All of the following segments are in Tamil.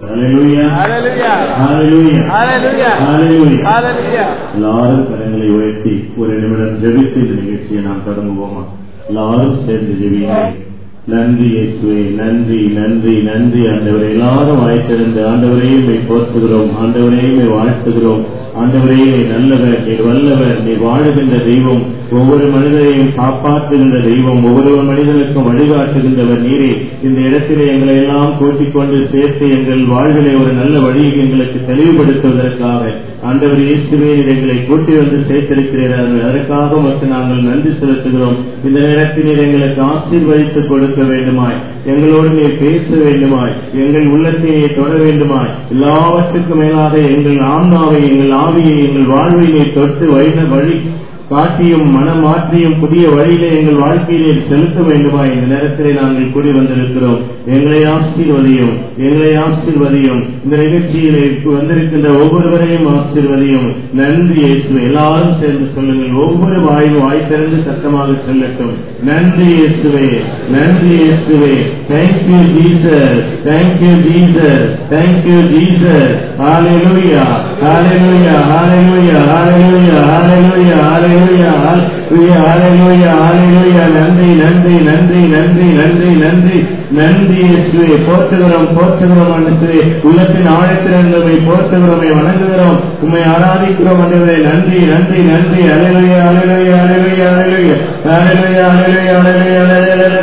Hallelujah. Hallelujah. Hallelujah. Hallelujah. Hallelujah. Hallelujah. எல்லாரும் கரங்களை உயர்த்தி ஒரு நிமிடம் ஜெபித்து இந்த நிகழ்ச்சியை நாம் தொடங்குவோமா எல்லாரும் சேர்ந்து ஜெபியுங்கள் நன்றி இயேசுவே நன்றி நன்றி நன்றி ஆண்டவரே எல்லாரும் வாய்த்திருந்து ஆண்டவரையும் உம்மை போற்றுகிறோம் ஆண்டவரையும் உம்மை வாழ்த்துகிறோம் ஆண்டவரே நீ நல்லவர் நீர் வல்லவர் நீ வாழுகின்ற தெய்வம் ஒவ்வொரு மனிதரையும் காப்பாற்றுகின்ற தெய்வம் ஒவ்வொரு மனிதனுக்கும் வழிகாட்டுகின்றவர் நீரே இந்த இடத்திலே எங்களை எல்லாம் கூட்டிக் கொண்டு சேர்த்து எங்கள் வாழ்விலே ஒரு நல்ல வழியை எங்களுக்கு தெளிவுபடுத்துவதற்காக ஆண்டவர் இயேசுவே நீர் எங்களை கூட்டி வந்து சேர்த்திருக்கிறீர்கள் அதற்காக உமக்கு நாங்கள் நன்றி செலுத்துகிறோம் இந்த நேரத்தில் நீர் எங்களுக்கு ஆசீர்வதித்து கொடுக்க வேண்டுமாய் எங்களோடு நீர் பேச வேண்டுமாய் எங்கள் உள்ளத்தை நீர் தொட வேண்டுமாய் எல்லாவற்றுக்கும் மேலாக எங்கள் ஆன்மாவை எங்கள் ஆவியை எங்கள் வாழ்வை நீர் தொட்டு வைன வழி காட்டியும் மனம் மாற்றியும் புதிய வழியிலே எங்கள் வாழ்க்கையிலே செலுத்த வேண்டுமா இந்த நேரத்திலே நாங்கள் கூடி வந்திருக்கிறோம் எங்களை ஆசீர்வதியும் எங்களை ஆசீர்வதியும் இந்த நிகழ்ச்சியிலே வந்திருக்கின்ற ஒவ்வொருவரையும் ஆசீர்வதியும் நன்றி இயேசுவே எல்லாரும் சேர்ந்து சொல்லுங்கள் ஒவ்வொரு வாயும் வாய் திறந்து சத்தமாக சொல்லட்டும் நன்றி இயேசுவே நன்றி இயேசுவே thank you Jesus thank you Jesus thank you Jesus hallelujah hallelujah hallelujah hallelujah hallelujah hallelujah hallelujah hallelujah hallelujah நன்றி நன்றி நன்றி நன்றி நன்றி நன்றி நன்றி இயேசுவே போற்றுகிறோம் போற்றுகிறோம் ஆண்டவரே உள்ளத்தின் ஆழத்திலிருந்து உம்மை போற்றுகிறோம் உம்மை வணங்குகிறோம் உம்மை ஆராதிக்கிறோம் ஆண்டவரே நன்றி நன்றி நன்றி ஹalleluya hallelujah hallelujah hallelujah hallelujah hallelujah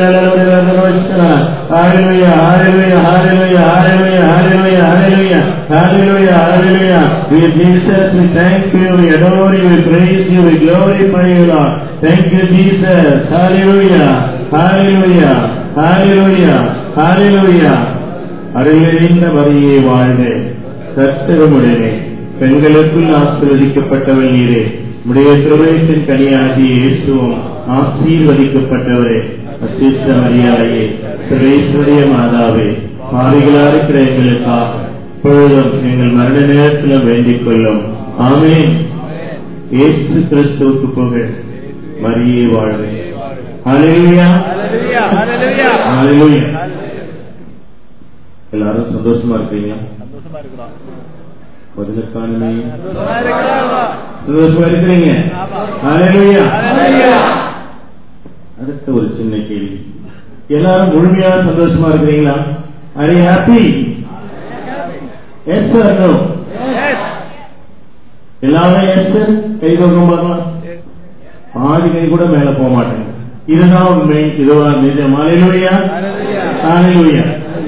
hallelujah Hallelujah, hallelujah, hallelujah, hallelujah, hallelujah, hallelujah, hallelujah, hallelujah. We Jesus, we thank you, we adore you, we praise you, we glorify you, Lord. Thank you, Jesus. Hallelujah, hallelujah, hallelujah, hallelujah. அருளிந்த வரியை வாழ்க கர்த்தருமுடனே பெண்களுக்குள் ஆசீர்வதிக்கப்பட்டவள் நீரே உடைய திருவயத்தின் கனியாகிய இயேசுவும் ஆசீர்வதிக்கப்பட்டவரே அசிஷ்ட மரியாதையே சுரேஸ்வரிய மாதாவே பாவிகளா இருக்கிற எங்களுக்காக இப்பொழுதும் எங்கள் மரண நேரத்திலும் வேண்டிக் கொள்ளும் ஆமேன் இயேசு கிறிஸ்துவுக்கு புகழ் மரியே வாழ்வே ஹalleluya Hallelujah. Hallelujah. ஹalleluya எல்லாரும் சந்தோஷமா இருக்கீங்களா சந்தோஷமா இருக்கிறோம். பதிலுக்கானமே சந்தோஷமா இருக்கிறோம். சந்தோஷமா இருக்கிறீங்க ஆமா. ஹalleluya Hallelujah. அடுத்த ஒரு சின்ன கேள்வி எல்லாரும் முழுமையா சந்தோஷமா இருக்கிறீங்களா are you happy yes sir no Yes. எல்லாரும் எஸ் சார் கை தூக்கம் பார்க்கலாம் பாதி கை கூட மேல போக மாட்டேங்க இதுதான் உண்மை இதுதான் நிஜம் ஹalleluya Hallelujah. ஹalleluya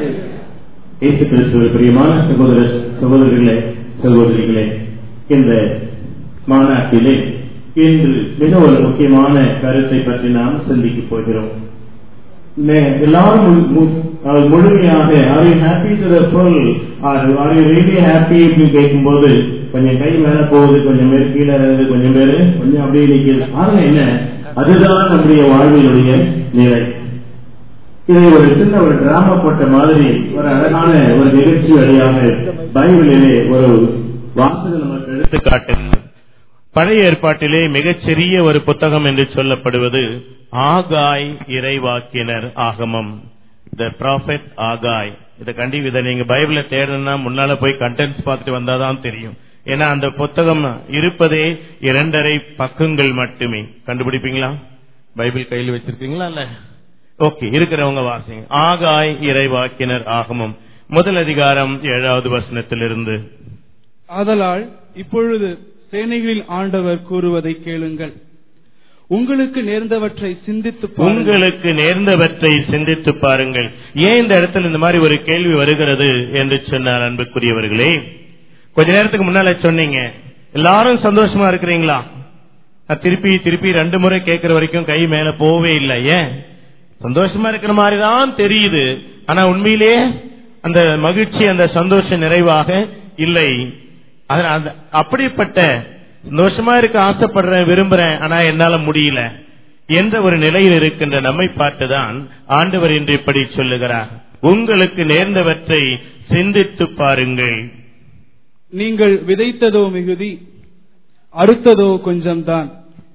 இயேசு கிறிஸ்துவ பிரியமான சகோதர சகோதரர்களே சகோதரிகளே இந்த மாநாட்டிலே இன்று மிக ஒரு முக்கியமான கருத்தை பற்றி நாம் சிந்திக்க போகிறோம் மே- எல்லாரும் மு- மு- அஹ் முழுமையாக are you happy to the full are are you really happy அப்படின்னு கேட்கும்போது கொஞ்சம் கை மேல போகுது கொஞ்சம் பேர் கீழே இறங்குது கொஞ்சம் பேர் கொஞ்சம் அப்படியே நிற்குது காரணம் என்ன அதுதான் நம்முடைய வாழ்வினுடைய நிலை இதை ஒரு சின்ன ஒரு டிராமா போட்ட மாதிரி ஒரு அழகான ஒரு நிகழ்ச்சி வழியாக பைபிளிலே ஒரு வாசகம் நமக்கு எடுத்து காட்டுகிறது பழைய ஏற்பாட்டிலே மிகச்சிறிய ஒரு புத்தகம் என்று சொல்லப்படுவது ஆகாய் இறைவாக்கினர் ஆகமம் த ப்ராஃபெட் ஆகாய் இதை கண்டி இதை நீங்க பைபிள தேடணும்னா முன்னால போய் கண்டென்ட்ஸ் பார்த்துட்டு வந்தாதான் தெரியும் ஏன்னா அந்த புத்தகம் இருப்பதே இரண்டரை பக்கங்கள் மட்டுமே கண்டுபிடிப்பீங்களா பைபிள் கையில் வச்சிருக்கீங்களா இல்ல ஓகே இருக்கிறவங்க வாசிங்க ஆகாய் இறைவாக்கினர் ஆகமம் முதல் அதிகாரம் ஏழாவது வசனத்திலிருந்து ஆதலால் இப்பொழுது சேனைகளின் ஆண்டவர் கூறுவதை கேளுங்கள் உங்களுக்கு நேர்ந்தவற்றை சிந்தித்து உங்களுக்கு நேர்ந்தவற்றை சிந்தித்து பாருங்கள் ஏன் இந்த இடத்துல இந்த மாதிரி ஒரு கேள்வி வருகிறது என்று சொன்னார் அன்புக்குரியவர்களே கொஞ்ச நேரத்துக்கு முன்னால சொன்னீங்க எல்லாரும் சந்தோஷமா இருக்கிறீங்களா நான் திருப்பி திருப்பி ரெண்டு முறை கேட்கிற வரைக்கும் கை மேல போவே இல்லை ஏன் சந்தோஷமா இருக்கிற மாதிரி தான் தெரியுது ஆனா உண்மையிலே அந்த மகிழ்ச்சி அந்த சந்தோஷம் நிறைவாக இல்லை அதனால அந்த- அப்படிப்பட்ட சந்தோஷமா இருக்க ஆசைப்படுறேன் விரும்புறேன் ஆனா என்னால முடியல என்ற ஒரு நிலையில் இருக்கின்ற நம்மை பார்த்துதான் ஆண்டவர் இன்று இப்படி சொல்லுகிறார் உங்களுக்கு நேர்ந்தவற்றை சிந்தித்து பாருங்கள் நீங்கள் விதைத்ததோ மிகுதி அறுத்ததோ கொஞ்சம்தான்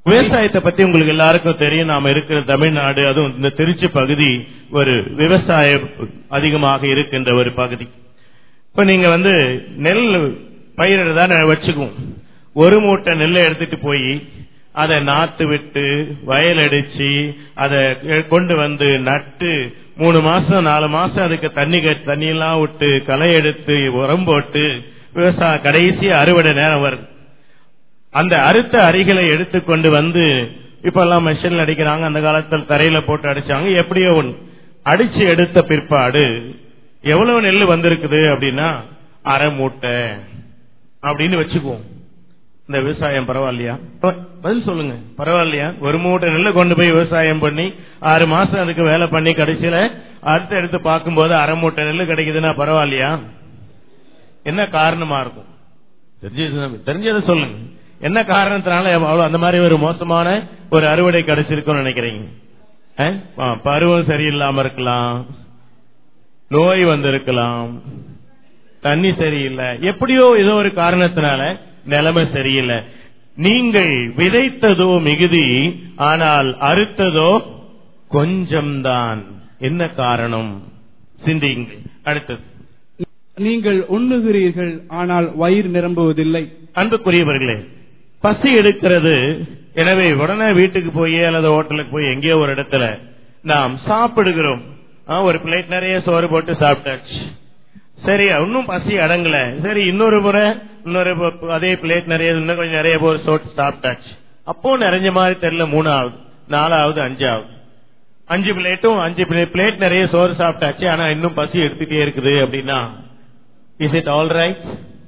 விவசாயத்தை பத்தி உங்களுக்கு எல்லாருக்கும் தெரியும் நாம இருக்கிற தமிழ்நாடு அதுவும் இந்த திருச்சி பகுதி ஒரு விவசாயம் அதிகமாக இருக்கின்ற ஒரு பகுதி இப்ப நீங்க வந்து நெல் பயிரிடுறதா வச்சுக்குவோம் ஒரு மூட்டை நெல்லை எடுத்துட்டு போய் அதை நாத்து விட்டு வயல் அடிச்சு அதை கொண்டு வந்து நட்டு மூணு மாசம் நாலு மாசம் அதுக்கு தண்ணி கட்டி தண்ணி எல்லாம் விட்டு களை எடுத்து உரம் போட்டு விவசாய கடைசி அறுவடை நேரம் வருது அந்த அறுத்த அரிகளை எடுத்துக்கொண்டு வந்து இப்ப எல்லாம் மெஷின்ல அடிக்கிறாங்க அந்த காலத்தில் தரையில போட்டு அடிச்சாங்க எப்படியோ ஒன்று அடிச்சு எடுத்த பிற்பாடு எவ்வளவு நெல் வந்திருக்குது அப்படின்னா அரை மூட்டை அப்படின்னு வச்சுக்குவோம் இந்த விவசாயம் பரவாயில்லையா ப- பதில் சொல்லுங்க பரவாயில்லையா ஒரு மூட்டை நெல்லை கொண்டு போய் விவசாயம் பண்ணி ஆறு மாசம் அதுக்கு வேலை பண்ணி கடைசியில அடுத்து எடுத்து பார்க்கும்போது அரை மூட்டை நெல் கிடைக்குதுன்னா பரவாயில்லையா என்ன காரணமா இருக்கும் தெரிஞ்சது தெரிஞ்சதை சொல்லுங்க என்ன காரணத்தினால அவ்வளவு அந்த மாதிரி ஒரு மோசமான ஒரு அறுவடை கிடைச்சிருக்கும்னு நினைக்கிறீங்க அஹ்? ஆ, பருவம் சரியில்லாம இருக்கலாம் நோய் வந்திருக்கலாம் தண்ணி சரியில்லை எப்படியோ ஏதோ ஒரு காரணத்தினால நிலைமை சரியில்லை நீங்கள் விதைத்ததோ மிகுதி ஆனால் அறுத்ததோ கொஞ்சம்தான் என்ன காரணம் சிந்தியுங்கள் அடுத்தது நீங்கள் உண்ணுகிறீர்கள் ஆனால் வயிறு நிரம்புவதில்லை அன்புக்குரியவர்களே பசி எடுக்கிறது எனவே உடனே வீட்டுக்கு போய் அல்லது ஹோட்டலுக்கு போய் எங்கேயோ ஒரு இடத்துல நாம் சாப்பிடுகிறோம் ஆ, ஒரு பிளேட் நிறைய சோறு போட்டு சாப்பிட்டாச்சு சரி இன்னும் பசி அடங்கல சரி இன்னொரு முறை இன்னொரு ப- அதே பிளேட் நிறைய இன்னும் கொஞ்சம் நிறைய போர் சோட்டு சாப்பிட்டாச்சு அப்போ நிறைஞ்ச மாதிரி தெரியல மூணாவது நாலாவது அஞ்சாவது அஞ்சு பிளேட்டும் அஞ்சு பிளேட் நிறைய சோறு சாப்பிட்டாச்சு ஆனா இன்னும் பசி எடுத்துட்டே இருக்குது அப்படின்னா is it all right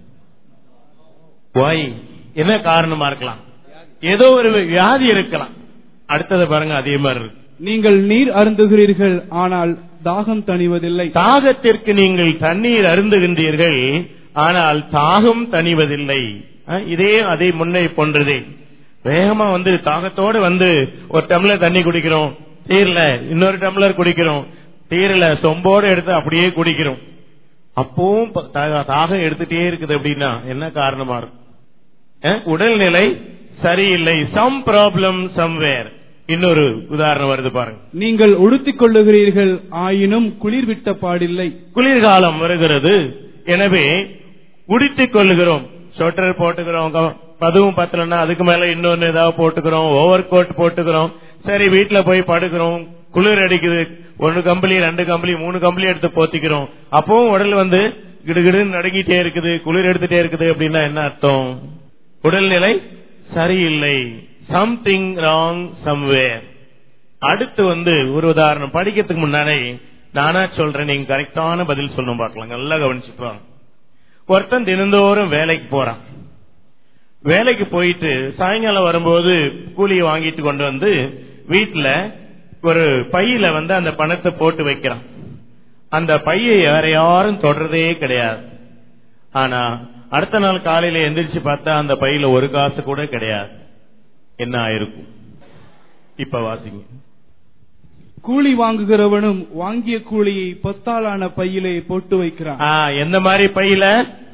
Why? என்ன காரணமா இருக்கலாம் ஏதோ ஒரு வியாதி இருக்கலாம் அடுத்தது பாருங்க அதே மாதிரி இருக்கு நீங்கள் நீர் அருந்துகிறீர்கள் ஆனால் தாகம் தணிவதில்லை தாகத்திற்கு நீங்கள் தண்ணீர் அருந்துகின்றீர்கள் ஆனால் தாகம் தணிவதில்லை அஹ், இதே அதே முன்னை போன்றதே வேகமா வந்து தாகத்தோடு வந்து ஒரு டம்ளர் தண்ணி குடிக்கிறோம் தீரல இன்னொரு டம்ளர் குடிக்கிறோம் தீரல சொம்போடு எடுத்து அப்படியே குடிக்கிறோம் அப்பவும் ப- தாக- தாகம் எடுத்துட்டே இருக்குது அப்படின்னா என்ன காரணமா இருக்கும் அஹ், உடல்நிலை சரியில்லை சம் ப்ராப்ளம் சம்வேர் இன்னொரு உதாரணம் வருது பாருங்க நீங்கள் உடுத்திக் கொள்ளுகிறீர்கள் ஆயினும் குளிர் விட்ட பாடில்லை குளிர்காலம் வருகிறது எனவே உடுத்திக் கொள்ளுகிறோம் ஸ்வெட்டர் போட்டுக்கிறோம் க- அதுவும் பத்தலன்னா அதுக்கு மேல இன்னொன்னு ஏதாவது போட்டுக்கிறோம் ஓவர் கோட் போட்டுக்கிறோம் சரி வீட்டுல போய் படுக்கிறோம் குளிர் அடிக்குது ஒன்னு கம்பளி ரெண்டு கம்பளி மூணு கம்பளி எடுத்து போத்திக்கிறோம் அப்பவும் உடல் வந்து கிடுகிடுன்னு நடுங்கிட்டே இருக்குது குளிர் எடுத்துட்டே இருக்குது அப்படின்னா என்ன அர்த்தம் உடல்நிலை சரியில்லை சம்திங் ராங் சம்வேர் அடுத்து வந்து ஒரு உதாரணம் படிக்கிறதுக்கு முன்னாடி நானா சொல்றேன் நீங்க கரெக்டான பதில் சொல்லணும் பார்க்கலாம் நல்லா கவனிச்சுட்டு வாங்க ஒருத்தன் தினந்தோறும் வேலைக்கு போறான் வேலைக்கு போயிட்டு சாயங்காலம் வரும்போது கூலியை வாங்கிட்டு கொண்டு வந்து வீட்டுல ஒரு பையில வந்து அந்த பணத்தை போட்டு வைக்கிறான் அந்த பையை வேற யாரும் தொடர்றதே கிடையாது ஆனா அடுத்த நாள் காலையில எந்திரிச்சு பார்த்தா அந்த பையில ஒரு காசு கூட கிடையாது என்ன ஆயிருக்கும் இப்ப வாசிங்க கூலி வாங்குகிறவனும் வாங்கிய கூலியை பொத்தாலான பையிலே போட்டு வைக்கிறான் ஆ, எந்த மாதிரி பையில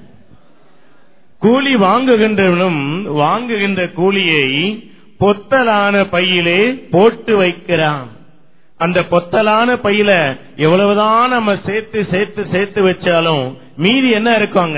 கூலி வாங்குகின்றவனும் வாங்குகின்ற கூலியை பொத்தலான பையிலே போட்டு வைக்கிறான் அந்த பொத்தலான பையில எவ்வளவுதான் நம்ம சேர்த்து சேர்த்து சேர்த்து வச்சாலும் மீதி என்ன இருக்குங்க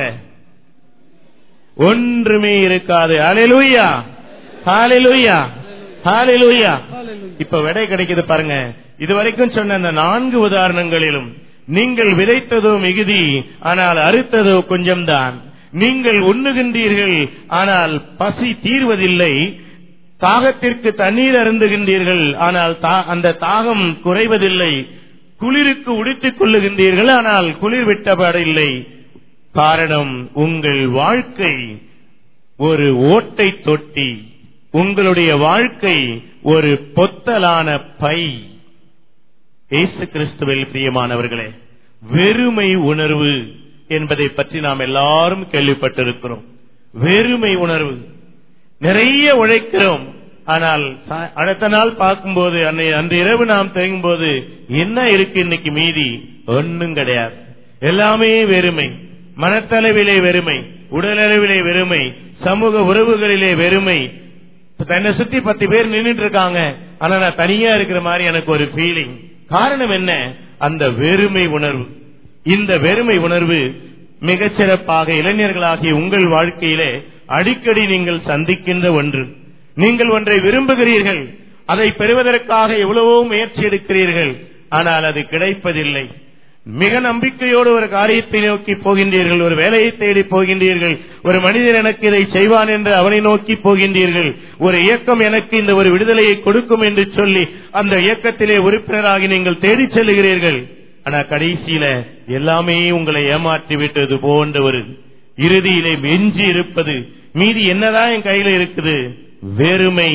ஒன்றுமே இருக்காது ஹalleluya ஹalleluya ஹalleluya இப்ப விடை கிடைக்குது பாருங்க இதுவரைக்கும் சொன்ன அந்த நான்கு உதாரணங்களிலும் நீங்கள் விதைத்ததோ மிகுதி ஆனால் அறுத்ததோ கொஞ்சம்தான் நீங்கள் உண்ணுகின்றீர்கள் ஆனால் பசி தீர்வதில்லை தாகத்திற்கு தண்ணீர் அருந்துகின்றீர்கள் ஆனால் தா- அந்த தாகம் குறைவதில்லை குளிருக்கு உடுத்திக் கொள்ளுகின்றீர்கள் ஆனால் குளிர் விட்டபாடில்லை காரணம் உங்கள் வாழ்க்கை ஒரு ஓட்டை தொட்டி உங்களுடைய வாழ்க்கை ஒரு பொத்தலான பை இயேசு கிறிஸ்துவில் பிரியமானவர்களே வெறுமை உணர்வு என்பதை பற்றி நாம் எல்லாரும் கேள்விப்பட்டிருக்கிறோம் வெறுமை உணர்வு நிறைய உழைக்கிறோம் ஆனால் சா- அடுத்த நாள் பார்க்கும்போது அன்னை அன்று இரவு நாம் தேங்கும் போது என்ன இருக்கு இன்னைக்கு மீதி ஒன்னும் கிடையாது எல்லாமே வெறுமை மனத்தளவிலே வெறுமை உடலளவிலே வெறுமை சமூக உறவுகளிலே வெறுமை தன்னை சுத்தி பத்து பேர் நின்னுட்டு இருக்காங்க ஆனா நான் தனியா இருக்கிற மாதிரி எனக்கு ஒரு ஃபீலிங் காரணம் என்ன அந்த வெறுமை உணர்வு இந்த வெறுமை உணர்வு மிகச்சிறப்பாக இளைஞர்களாகிய உங்கள் வாழ்க்கையிலே அடிக்கடி நீங்கள் சந்திக்கின்ற ஒன்று நீங்கள் ஒன்றை விரும்புகிறீர்கள் அதை பெறுவதற்காக எவ்வளவோ முயற்சி எடுக்கிறீர்கள் ஆனால் அது கிடைப்பதில்லை மிக நம்பிக்கையோடு ஒரு காரியத்தை நோக்கி போகின்றீர்கள் ஒரு வேலையை தேடி போகின்றீர்கள் ஒரு மனிதன் எனக்கு இதை செய்வான் என்று அவனை நோக்கி போகின்றீர்கள் ஒரு இயக்கம் எனக்கு இந்த ஒரு விடுதலையை கொடுக்கும் என்று சொல்லி அந்த இயக்கத்திலே உறுப்பினராகி நீங்கள் தேடிச் செல்லுகிறீர்கள் ஆனா கடைசியில எல்லாமே உங்களை ஏமாற்றி விட்டது போன்ற ஒரு இறுதியிலே எஞ்சி இருப்பது மீதி என்னதான் என் கையில இருக்குது வெறுமை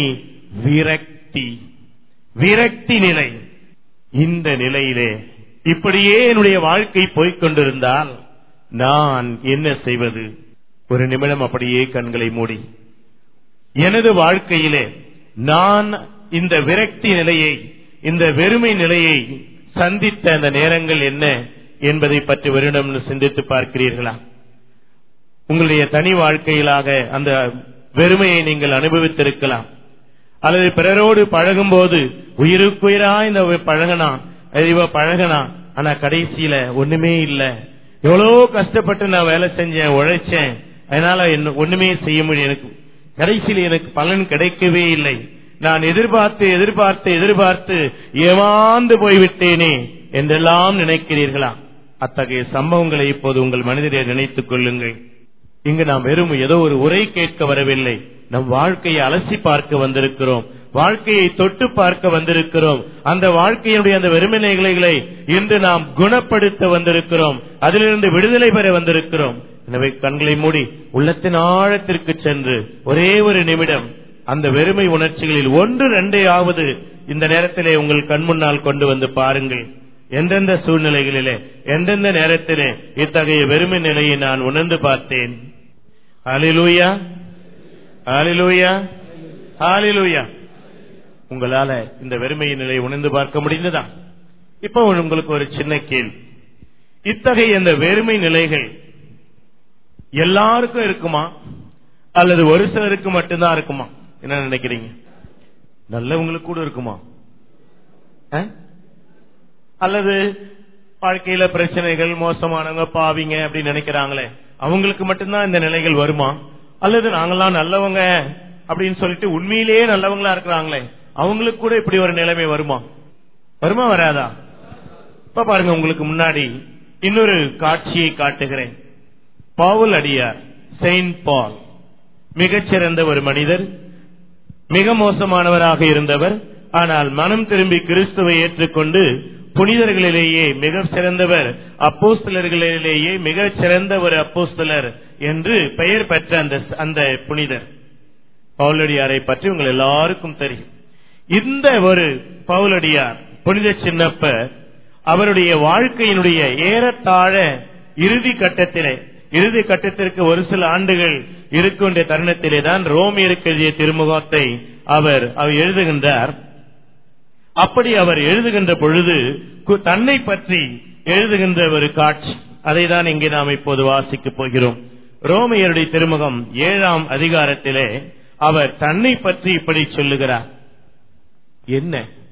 விரக்தி விரக்தி நிலை இந்த நிலையிலே இப்படியே என்னுடைய வாழ்க்கை போய்க் கொண்டிருந்தால் நான் என்ன செய்வது ஒரு நிமிடம் அப்படியே கண்களை மூடி எனது வாழ்க்கையிலே நான் இந்த விரக்தி நிலையை இந்த வெறுமை நிலையை சந்தித்த அந்த நேரங்கள் என்ன என்பதை பற்றி வருடம் சிந்தித்து பார்க்கிறீர்களா உங்களுடைய தனி வாழ்க்கையிலாக அந்த வெறுமையை நீங்கள் அனுபவித்திருக்கலாம் அல்லது பிறரோடு பழகும் போது உயிருக்குயிரா இந்த பழகனா இவ பழகனா ஆனா கடைசியில ஒண்ணுமே இல்ல எவ்வளவு கஷ்டப்பட்டு நான் வேலை செஞ்சேன் உழைச்சேன் அதனால என்ன ஒண்ணுமே செய்ய முடியும் எனக்கு கடைசியில் எனக்கு பலன் கிடைக்கவே இல்லை நான் எதிர்பார்த்து எதிர்பார்த்து எதிர்பார்த்து ஏமாந்து போய்விட்டேனே என்றெல்லாம் நினைக்கிறீர்களா அத்தகைய சம்பவங்களை இப்போது உங்கள் மனிதரை நினைத்துக் கொள்ளுங்கள் இங்கு நாம் வெறும் ஏதோ ஒரு உரை கேட்க வரவில்லை நம் வாழ்க்கையை அலசி பார்க்க வந்திருக்கிறோம் வாழ்க்கையை தொட்டு பார்க்க வந்திருக்கிறோம் அந்த வாழ்க்கையினுடைய அந்த வெறுமனைகளை இன்று நாம் குணப்படுத்த வந்திருக்கிறோம் அதிலிருந்து விடுதலை பெற வந்திருக்கிறோம் எனவே கண்களை மூடி உள்ளத்தின் ஆழத்திற்கு சென்று ஒரே ஒரு நிமிடம் அந்த வெறுமை உணர்ச்சிகளில் ஒன்று ரெண்டே ஆவது இந்த நேரத்திலே உங்கள் கண் முன்னால் கொண்டு வந்து பாருங்கள் எந்தெந்த சூழ்நிலைகளிலே எந்தெந்த நேரத்திலே இத்தகைய வெறுமை நிலையை நான் உணர்ந்து பார்த்தேன் ஹalleluya ஹalleluya ஹalleluya உங்களால இந்த வெறுமையின் நிலையை உணர்ந்து பார்க்க முடிந்ததா இப்ப உங்களுக்கு ஒரு சின்ன கேள்வி இத்தகைய இந்த வெறுமை நிலைகள் எல்லாருக்கும் இருக்குமா அல்லது ஒரு சிலருக்கு மட்டும்தான் இருக்குமா என்ன நினைக்கிறீங்க நல்லவங்களுக்கு கூட இருக்குமா அஹ்? அல்லது வாழ்க்கையில பிரச்சனைகள் மோசமானவங்க பாவிங்க அப்படின்னு நினைக்கிறாங்களே அவங்களுக்கு மட்டும்தான் இந்த நிலைகள் வருமா அல்லது நாங்கெல்லாம் நல்லவங்க அப்படின்னு சொல்லிட்டு உண்மையிலேயே நல்லவங்களா இருக்கிறாங்களே அவங்களுக்கு கூட இப்படி ஒரு நிலைமை வருமா வருமா வராதா இப்ப பாருங்க உங்களுக்கு முன்னாடி இன்னொரு காட்சியை காட்டுகிறேன் பவுல் அடியார் செயின்ட் பால் மிகச்சிறந்த ஒரு மனிதர் மிக மோசமானவராக இருந்தவர் ஆனால் மனம் திரும்பி கிறிஸ்துவை ஏற்றுக்கொண்டு புனிதர்களிலேயே மிக சிறந்தவர் அப்போஸ்தலர்களிலேயே மிக சிறந்த ஒரு அப்போஸ்தலர் என்று பெயர் பெற்ற அந்த அந்த புனிதர் பவுலடியாரை பற்றி உங்கள் எல்லாருக்கும் தெரியும் இந்த ஒரு பவுலடியார் புனித சின்னப்ப அவருடைய வாழ்க்கையினுடைய ஏறத்தாழ இறுதி கட்டத்திலே இறுதி கட்டத்திற்கு ஒரு சில ஆண்டுகள் இருக்கின்ற தருணத்திலே தான் ரோமியருக்கு எழுதிய திருமுகத்தை அவர் அவர் எழுதுகின்றார் அப்படி அவர் எழுதுகின்ற பொழுது கு- தன்னை பற்றி எழுதுகின்ற ஒரு காட்சி அதை தான் இங்கே நாம் இப்போது வாசிக்கப் போகிறோம் ரோமியருடைய திருமுகம் ஏழாம் அதிகாரத்திலே அவர் தன்னை பற்றி இப்படி சொல்லுகிறார் என்ன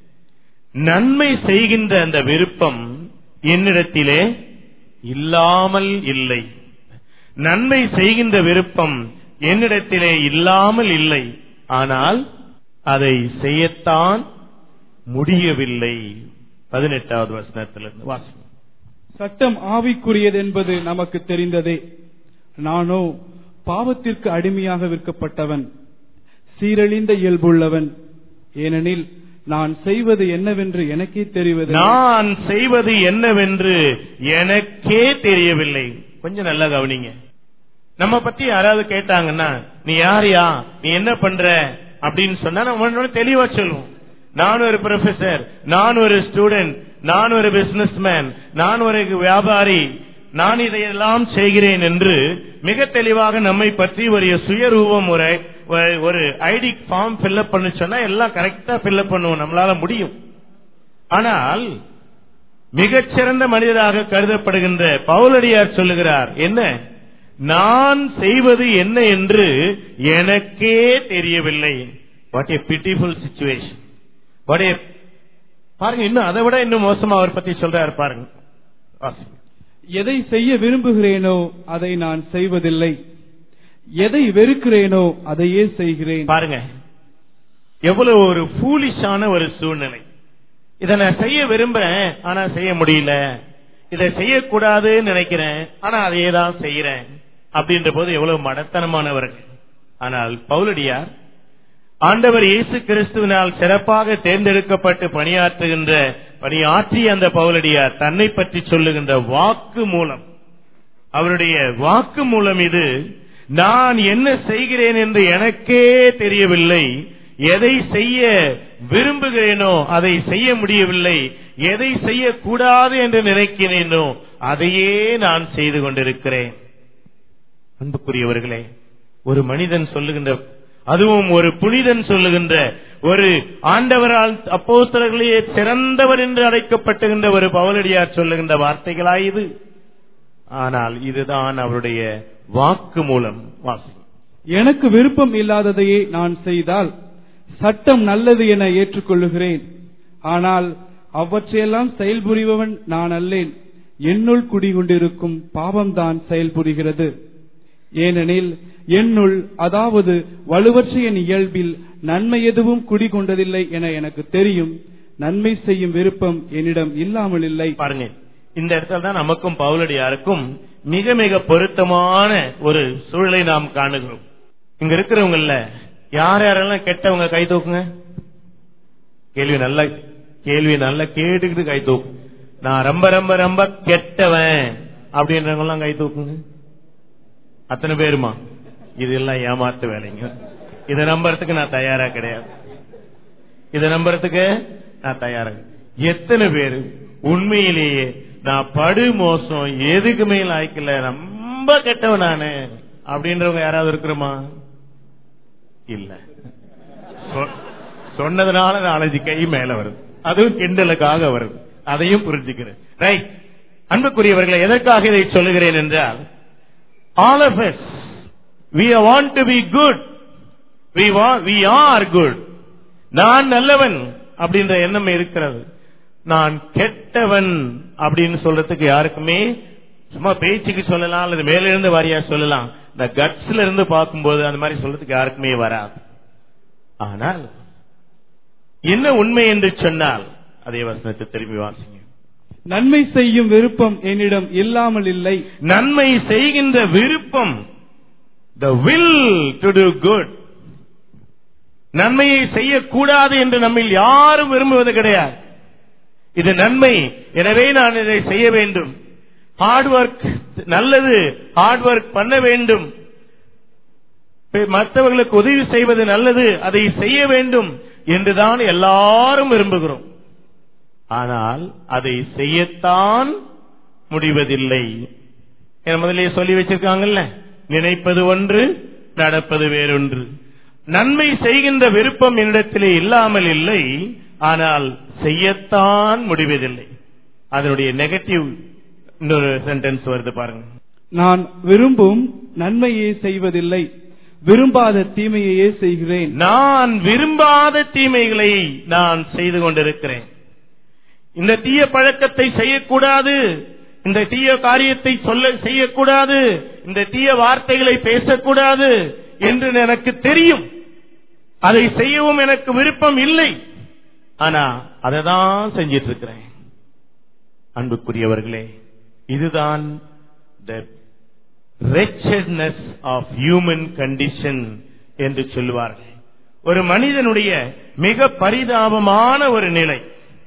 நன்மை செய்கின்ற அந்த விருப்பம் என்னிடத்திலே இல்லாமல் இல்லை நன்மை செய்கின்ற விருப்பம் என்னிடத்திலே இல்லாமல் இல்லை ஆனால் அதை செய்யத்தான் முடியவில்லை பதினெட்டாவது வசனத்திலிருந்து வாசனம் சட்டம் ஆவிக்குரியது என்பது நமக்கு தெரிந்ததே நானோ பாவத்திற்கு அடிமையாக விற்கப்பட்டவன் சீரழிந்த இயல்புள்ளவன் ஏனெனில் நான் செய்வது என்னவென்று எனக்கே தெரிவது நான் செய்வது என்னவென்று எனக்கே தெரியவில்லை கொஞ்சம் நல்லா கவனிங்க நம்ம பத்தி யாராவது கேட்டாங்கன்னா நீ யாரியா நீ என்ன பண்ற அப்படின்னு சொன்னா நம்ம உடனே தெளிவா சொல்லுவோம் நான் ஒரு ப்ரொஃபசர் நான் ஒரு ஸ்டூடெண்ட் நான் ஒரு பிசினஸ்மேன் நான் ஒரு வியாபாரி நான் இதையெல்லாம் செய்கிறேன் என்று மிக தெளிவாக நம்மை பற்றி ஒரு சுயரூபம் ஒரு ஒரு- ஒரு ஐடி ஃபார்ம் ஃபில்அப் பண்ண சொன்னா எல்லாம் கரெக்டா ஃபில்அப் பண்ணுவோம் நம்மளால முடியும் ஆனால் மிகச்சிறந்த மனிதராக கருதப்படுகின்ற பவுலடியார் சொல்லுகிறார் என்ன நான் செய்வது என்ன என்று எனக்கே தெரியவில்லை what a pitiful situation what a பாருங்க இன்னும் அதை விட இன்னும் மோசமா அவர் பத்தி சொல்றாரு பாருங்க வாசிங்க. எதை செய்ய விரும்புகிறேனோ அதை நான் செய்வதில்லை எதை வெறுக்கிறேனோ அதையே செய்கிறேன் பாருங்க எவ்வளவு ஒரு ஃபூலிஷான ஒரு சூழ்நிலை இதை நான் செய்ய விரும்புறேன் ஆனா செய்ய முடியல இதை செய்யக்கூடாதுன்னு நினைக்கிறேன் ஆனா அதையே தான் செய்யறேன் அப்படின்ற போது எவ்வளவு மடத்தனமானவர்கள் ஆனால் பவுலடியார் ஆண்டவர் இயேசு கிறிஸ்துவினால் சிறப்பாக தேர்ந்தெடுக்கப்பட்டு பணியாற்றுகின்ற பணியாற்றிய அந்த பவுலடியார் தன்னை பற்றி சொல்லுகின்ற வாக்கு மூலம் அவருடைய வாக்கு மூலம் இது நான் என்ன செய்கிறேன் என்று எனக்கே தெரியவில்லை எதை செய்ய விரும்புகிறேனோ அதை செய்ய முடியவில்லை எதை செய்யக்கூடாது என்று நினைக்கிறேனோ அதையே நான் செய்து கொண்டிருக்கிறேன் அன்புக்குரியவர்களே ஒரு மனிதன் சொல்லுகின்ற அதுவும் ஒரு புனிதன் சொல்லுகின்ற ஒரு ஆண்டவரால் அப்போஸ்தலர்களையே சிறந்தவர் என்று அழைக்கப்பட்டுகின்ற ஒரு பவுலடியார் சொல்லுகின்ற வார்த்தைகளா இது ஆனால் இதுதான் அவருடைய வாக்கு மூலம் வாசி எனக்கு விருப்பம் இல்லாததையே நான் செய்தால் சட்டம் நல்லது என ஏற்றுக்கொள்ளுகிறேன் ஆனால் அவற்றையெல்லாம் செயல்புரிபவன் நான் அல்லேன் என்னுள் குடிகொண்டிருக்கும் பாவம்தான் செயல்புரிகிறது ஏனெனில் என்னுள் அதாவது வலுவற்ற என் இயல்பில் நன்மை எதுவும் குடிகொண்டதில்லை என எனக்கு தெரியும் நன்மை செய்யும் விருப்பம் என்னிடம் இல்லாமல் இல்லை பாருங்க இந்த இடத்துல தான் நமக்கும் பவுலடியாருக்கும் மிக மிக பொருத்தமான ஒரு சூழலை நாம் காணுகிறோம் இங்க இருக்கிறவங்கல்ல யார் யாரெல்லாம் கெட்டவங்க கை தூக்குங்க கேள்வி நல்ல கேள்வி நல்லா கேட்டுக்கிட்டு கை தூக்கு நான் ரொம்ப ரொம்ப ரொம்ப கெட்டவன் அப்படின்றவங்க எல்லாம் கை தூக்குங்க அத்தனை பேருமா இதெல்லாம் ஏமாத்து வேலைங்க இதை நம்புறதுக்கு நான் தயாரா கிடையாது இதை நம்புறதுக்கு நான் தயாரா எத்தனை பேரு உண்மையிலேயே நான் படு மோசம் எதுக்குமே லாய்க்கல ரொம்ப கெட்டவன் நானு அப்படின்றவங்க யாராவது இருக்கிறோமா இல்ல சொ- சொன்னதுனால நாலஞ்சு கை மேல வருது அதுவும் கிண்டலுக்காக வருது அதையும் புரிஞ்சுக்கிறேன் ரைட் அன்புக்குரியவர்களை எதற்காக இதை சொல்லுகிறேன் என்றால் all of us we want to be good we want we are good நான் நல்லவன் அப்படின்ற எண்ணம் இருக்கிறது நான் கெட்டவன் அப்படின்னு சொல்றதுக்கு யாருக்குமே சும்மா பேச்சுக்கு சொல்லலாம் அல்லது மேல இருந்து வாரியா சொல்லலாம் இந்த கட்ஸ்ல இருந்து பார்க்கும்போது அந்த மாதிரி சொல்றதுக்கு யாருக்குமே வராது ஆனால் என்ன உண்மை என்று சொன்னால் அதே வசனத்தை திரும்பி வாசிங்க நன்மை செய்யும் விருப்பம் என்னிடம் இல்லாமல் இல்லை நன்மை செய்கின்ற விருப்பம் the will to do good நன்மையை செய்யக்கூடாது என்று நம்மில் யாரும் விரும்புவது கிடையாது இது நன்மை எனவே நான் இதை செய்ய வேண்டும் ஹார்ட் ஒர்க் நல்லது ஹார்ட் ஒர்க் பண்ண வேண்டும் பெ- மற்றவர்களுக்கு உதவி செய்வது நல்லது அதை செய்ய வேண்டும் என்றுதான் எல்லாரும் விரும்புகிறோம் ஆனால் அதை செய்யத்தான் முடிவதில்லை என முதலே சொல்லி வச்சிருக்காங்கல்ல நினைப்பது ஒன்று நடப்பது வேறொன்று நன்மை செய்கின்ற விருப்பம் என்னிடத்திலே இல்லாமல் இல்லை ஆனால் செய்யத்தான் முடிவதில்லை அதனுடைய நெகட்டிவ் இன்னொரு சென்டென்ஸ் வருது பாருங்க நான் விரும்பும் நன்மையே செய்வதில்லை விரும்பாத தீமையையே செய்கிறேன் நான் விரும்பாத தீமைகளை நான் செய்து கொண்டிருக்கிறேன் இந்த தீய பழக்கத்தை செய்யக்கூடாது இந்த தீய காரியத்தை சொல்ல செய்யக்கூடாது இந்த தீய வார்த்தைகளை பேசக்கூடாது என்று எனக்கு தெரியும் அதை செய்யவும் எனக்கு விருப்பம் இல்லை ஆனா அதை தான் செஞ்சிட்டு இருக்கிறேன் அன்புக்குரியவர்களே இதுதான் the wretchedness of human condition என்று சொல்லுவார்கள் ஒரு மனிதனுடைய மிக பரிதாபமான ஒரு நிலை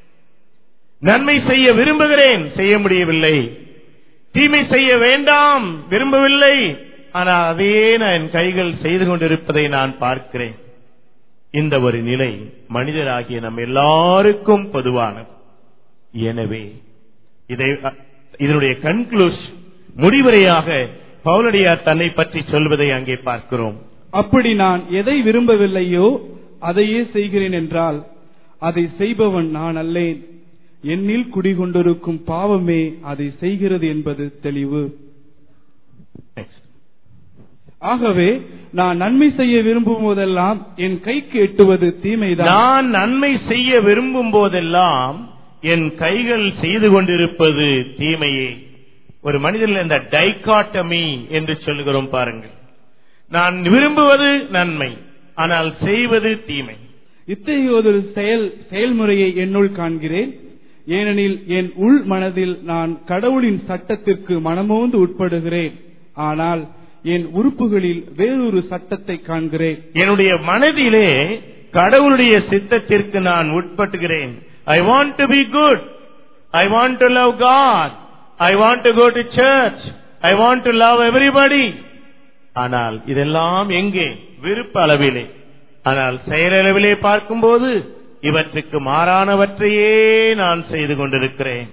நன்மை செய்ய விரும்புகிறேன் செய்ய முடியவில்லை தீமை செய்ய வேண்டாம் விரும்பவில்லை ஆனால் அதையே நான் என் கைகள் செய்து கொண்டிருப்பதை நான் பார்க்கிறேன் இந்த ஒரு நிலை மனிதராகிய நம் எல்லாருக்கும் பொதுவானது எனவே இதை இதனுடைய கன்க்ளூஷன் முடிவுரையாக பவுலடியார் தன்னை பற்றி சொல்வதை அங்கே பார்க்கிறோம் அப்படி நான் எதை விரும்பவில்லையோ அதையே செய்கிறேன் என்றால் அதை செய்பவன் நான் அல்லேன் என்னில் குடிகொண்டிருக்கும் பாவமே அதை செய்கிறது என்பது தெளிவு Next. ஆகவே நான் நன்மை செய்ய விரும்பும் போதெல்லாம் என் கைக்கு எட்டுவது தீமைதான் நான் நன்மை செய்ய விரும்பும் போதெல்லாம் என் கைகள் செய்து கொண்டிருப்பது தீமையே ஒரு மனிதனில் இந்த டைகாட்டமி என்று சொல்லுகிறோம் பாருங்கள் நான் விரும்புவது நன்மை ஆனால் செய்வது தீமை இத்தகைய ஒரு செயல் செயல்முறையை என்னுள் காண்கிறேன் ஏனெனில் என் உள் மனதில் நான் கடவுளின் சட்டத்திற்கு மனமோந்து உட்படுகிறேன் ஆனால் என் உறுப்புகளில் வேறொரு சட்டத்தை காண்கிறேன் என்னுடைய மனதிலே கடவுளுடைய சித்தத்திற்கு நான் உட்பட்டுகிறேன் I want to be good I want to love God I want to go to church I want to love everybody ஆனால் இதெல்லாம் எங்கே விருப்ப அளவிலே ஆனால் செயலளவிலே பார்க்கும்போது இவற்றுக்கு மாறானவற்றையே நான் செய்து கொண்டிருக்கிறேன்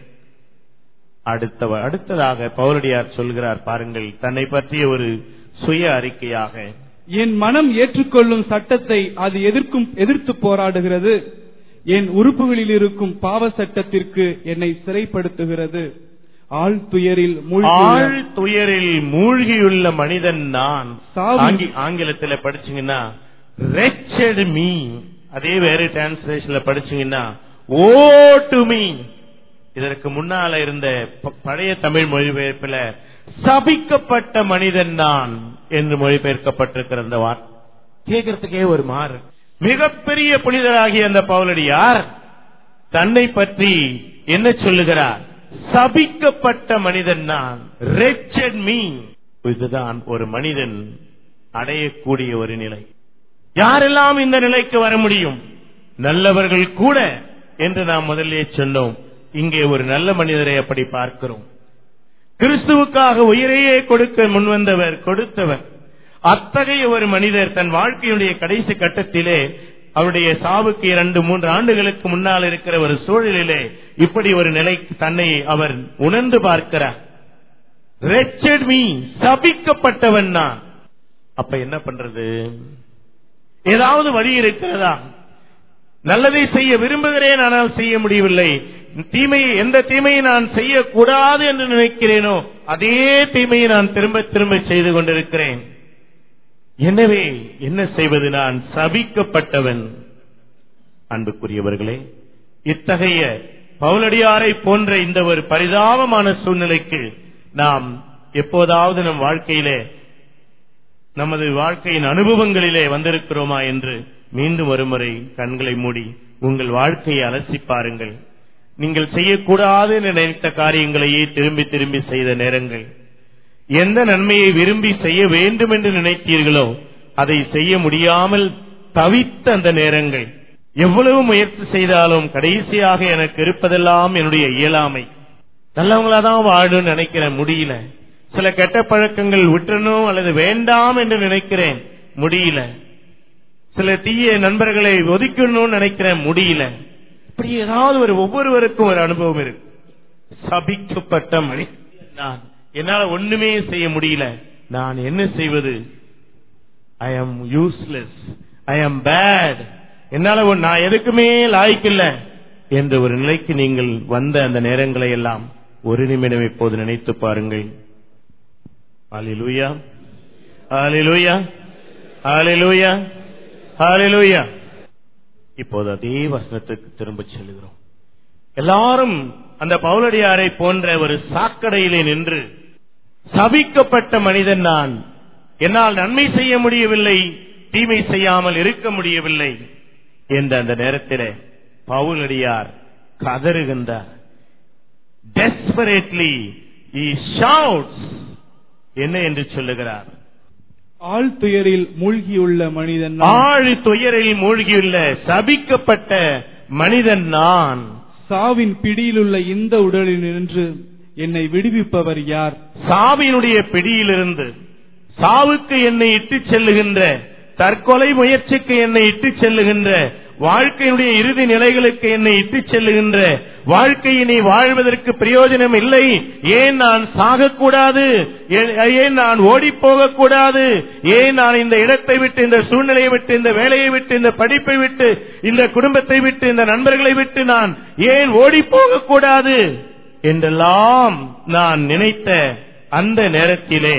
அடுத்த அடுத்ததாக பவுலடியார் சொல்கிறார் பாருங்கள் தன்னை பற்றிய ஒரு சுய அறிக்கையாக என் மனம் ஏற்றுக்கொள்ளும் சட்டத்தை அது எதிர்க்கும் எதிர்த்து போராடுகிறது என் உறுப்புகளில் இருக்கும் பாவ சட்டத்திற்கு என்னை சிறைப்படுத்துகிறது ஆள் துயரில் மூழ்கியுள்ள ஆழ் துயரில் மூழ்கியுள்ள மனிதன் நான் சாவு- ஆங்கி- ஆங்கிலத்துல படிச்சீங்கன்னா wretched மீ அதே வேற டிரான்ஸ்லேஷன்ல படிச்சீங்கன்னா ஓ டு மீ இதற்கு முன்னால இருந்த ப- பழைய தமிழ் மொழிபெயர்ப்புல சபிக்கப்பட்ட மனிதன் நான் என்று மொழிபெயர்க்கப்பட்டிருக்கிற அந்த வார்த்தை கேட்கறதுக்கே ஒரு மாறு மிகப்பெரிய புனிதராகிய அந்த பவுலடியார் தன்னை பற்றி என்ன சொல்லுகிறார் சபிக்கப்பட்ட மனிதன் நான் wretched மீ இதுதான் ஒரு மனிதன் அடையக்கூடிய ஒரு நிலை யாரெல்லாம் இந்த நிலைக்கு வர முடியும் நல்லவர்கள் கூட என்று நாம் முதல்லே சொன்னோம் இங்கே ஒரு நல்ல மனிதரை அப்படி பார்க்கிறோம் கிறிஸ்துவுக்காக உயிரையே கொடுக்க முன்வந்தவர் கொடுத்தவர் அத்தகைய ஒரு மனிதர் தன் வாழ்க்கையுடைய கடைசி கட்டத்திலே அவருடைய சாவுக்கு இரண்டு மூன்று ஆண்டுகளுக்கு முன்னால் இருக்கிற ஒரு சூழலிலே இப்படி ஒரு நிலை தன்னை அவர் உணர்ந்து பார்க்கிறார் wretched மீ சபிக்கப்பட்டவன் நான் அப்ப என்ன பண்றது ஏதாவது வழி இருக்கிறதா நல்லதை செய்ய விரும்புகிறேன் ஆனால் செய்ய முடியவில்லை தீமையை எந்த தீமையை நான் செய்யக்கூடாது என்று நினைக்கிறேனோ அதே தீமையை நான் திரும்ப திரும்ப செய்து கொண்டிருக்கிறேன் எனவே என்ன செய்வது நான் சபிக்கப்பட்டவன் அன்புக்குரியவர்களே இத்தகைய பவுலடியாரை போன்ற இந்த ஒரு பரிதாபமான சூழ்நிலைக்கு நாம் எப்போதாவது நம் வாழ்க்கையிலே நமது வாழ்க்கையின் அனுபவங்களிலே வந்திருக்கிறோமா என்று மீண்டும் ஒருமுறை கண்களை மூடி உங்கள் வாழ்க்கையை அலசி பாருங்கள் நீங்கள் செய்யக்கூடாது என்று நினைத்த காரியங்களையே திரும்பி திரும்பி செய்த நேரங்கள் எந்த நன்மையை விரும்பி செய்ய வேண்டும் என்று நினைத்தீர்களோ அதை செய்ய முடியாமல் தவித்த அந்த நேரங்கள் எவ்வளவு முயற்சி செய்தாலும் கடைசியாக எனக்கு இருப்பதெல்லாம் என்னுடைய இயலாமை நல்லவங்களா தான் வாழணும்னு நினைக்கிறேன் முடியல சில கெட்ட பழக்கங்கள் விட்டுறணும் அல்லது வேண்டாம் என்று நினைக்கிறேன் முடியல சில தீய நண்பர்களை ஒதுக்கணும்னு நினைக்கிறேன் முடியல இப்படி ஏதாவது ஒரு ஒவ்வொருவருக்கும் ஒரு அனுபவம் இருக்கு சபிக்கப்பட்ட மணி நான் என்னால ஒண்ணுமே செய்ய முடியல நான் என்ன செய்வது ஐ அம் யூஸ்லெஸ் ஐ அம் பேட் என்னால ஒண்ணு- நான் எதுக்குமே லாய்க்கில்ல என்ற ஒரு நிலைக்கு நீங்கள் வந்த அந்த நேரங்களை எல்லாம் ஒரு நிமிடம் இப்போது நினைத்து பாருங்கள் ஹalleluya ஹalleluya ஹalleluya ஹalleluya இப்போது அதே வசனத்துக்கு திரும்ப செல்கிறோம் எல்லாரும் அந்த பவுலடியாரை போன்ற ஒரு சாக்கடையிலே நின்று சபிக்கப்பட்ட மனிதன் நான் என்னால் நன்மை செய்ய முடியவில்லை தீமை செய்யாமல் இருக்க முடியவில்லை என்ற அந்த நேரத்திலே பவுலடியார் கதறுகின்றார் டெஸ்பரேட்லி he shouts என்ன என்று சொல்லுகிறார் ஆள் துயரில் மூழ்கியுள்ள மனிதன் நான். ஆழி துயரில் மூழ்கியுள்ள சபிக்கப்பட்ட மனிதன் நான் சாவின் பிடியிலுள்ள இந்த உடலில் நின்று என்னை விடுவிப்பவர் யார் சாவினுடைய பிடியிலிருந்து சாவுக்கு என்னை இட்டுச் செல்லுகின்ற தற்கொலை முயற்சிக்கு என்னை இட்டுச் செல்லுகின்ற வாழ்க்கையினுடைய இறுதி நிலைகளுக்கு என்னை இட்டுச் செல்லுகின்ற வாழ்க்கையினை வாழ்வதற்கு பிரயோஜனம் இல்லை ஏன் நான் சாகக்கூடாது ஏன் ஏன் நான் ஓடி போகக்கூடாது ஏன் நான் இந்த இடத்தை விட்டு இந்த சூழ்நிலையை விட்டு இந்த வேலையை விட்டு இந்த படிப்பை விட்டு இந்த குடும்பத்தை விட்டு இந்த நண்பர்களை விட்டு நான் ஏன் ஓடி போகக்கூடாது என்றெல்லாம் நான் நினைத்த அந்த நேரத்திலே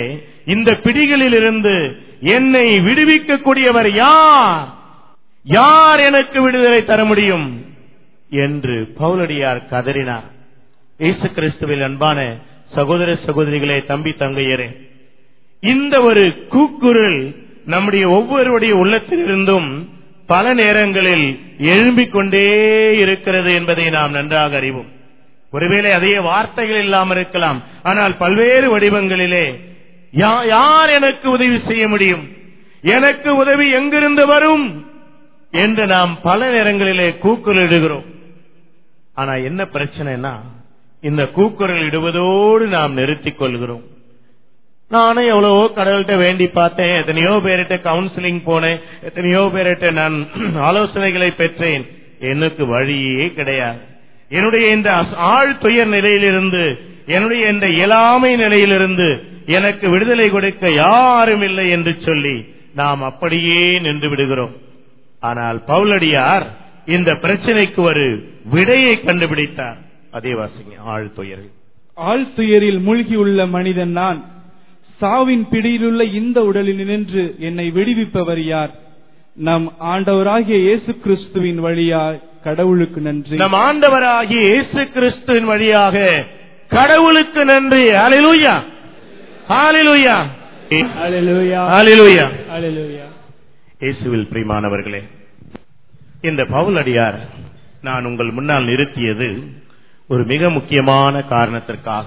இந்த பிடிகளில் இருந்து என்னை விடுவிக்கக்கூடியவர் யார் யார் எனக்கு விடுதலை தர முடியும் என்று பவுலடியார் கதறினார் இயேசு கிறிஸ்துவில் அன்பான சகோதர சகோதரிகளே தம்பி தங்கையரே இந்த ஒரு கூக்குரல் நம்முடைய ஒவ்வொருவருடைய உள்ளத்திலிருந்தும் பல நேரங்களில் எழும்பிக் கொண்டே இருக்கிறது என்பதை நாம் நன்றாக அறிவோம் ஒருவேளை அதே வார்த்தைகள் இல்லாமல் இருக்கலாம் ஆனால் பல்வேறு வடிவங்களிலே யா- யார் எனக்கு உதவி செய்ய முடியும் எனக்கு உதவி எங்கிருந்து வரும் என்று நாம் பல நேரங்களிலே கூக்குரல் இடுகிறோம் ஆனா என்ன பிரச்சனைனா இந்த கூக்குரல் இடுவதோடு நாம் நிறுத்திக் கொள்கிறோம் நானும் எவ்வளவோ கடவுள்கிட்ட வேண்டி பார்த்தேன் எத்தனையோ பேர்கிட்ட கவுன்சிலிங் போனேன் எத்தனையோ பேர்கிட்ட நான் ஆலோசனைகளை பெற்றேன் எனக்கு வழியே கிடையாது என்னுடைய இந்த அஸ்- ஆழ் துயர் நிலையிலிருந்து என்னுடைய இந்த இயலாமை நிலையிலிருந்து எனக்கு விடுதலை கொடுக்க யாரும் இல்லை என்று சொல்லி நாம் அப்படியே நின்று விடுகிறோம் ஆனால் பவுலடியார் இந்த பிரச்சனைக்கு ஒரு விடையை கண்டுபிடித்தார் அதே வாசிங்க ஆழ் துயரில் ஆழ்துயரில் மூழ்கியுள்ள மனிதன் நான் சாவின் பிடியிலுள்ள இந்த உடலில் நின்று என்னை விடுவிப்பவர் யார் நம் ஆண்டவராகிய இயேசு கிறிஸ்துவின் வழியாய் கடவுளுக்கு நன்றி நம் ஆண்டவராகிய இயேசு கிறிஸ்துவின் வழியாக கடவுளுக்கு நன்றி ஹalleluya ஹalleluya அல்லேலூயா ஹalleluya அல்லேலூயா இயேசுவில் பிரியமானவர்களே இந்த பவுலடியார் நான் உங்கள் முன்னால் நிறுத்தியது ஒரு மிக முக்கியமான காரணத்திற்காக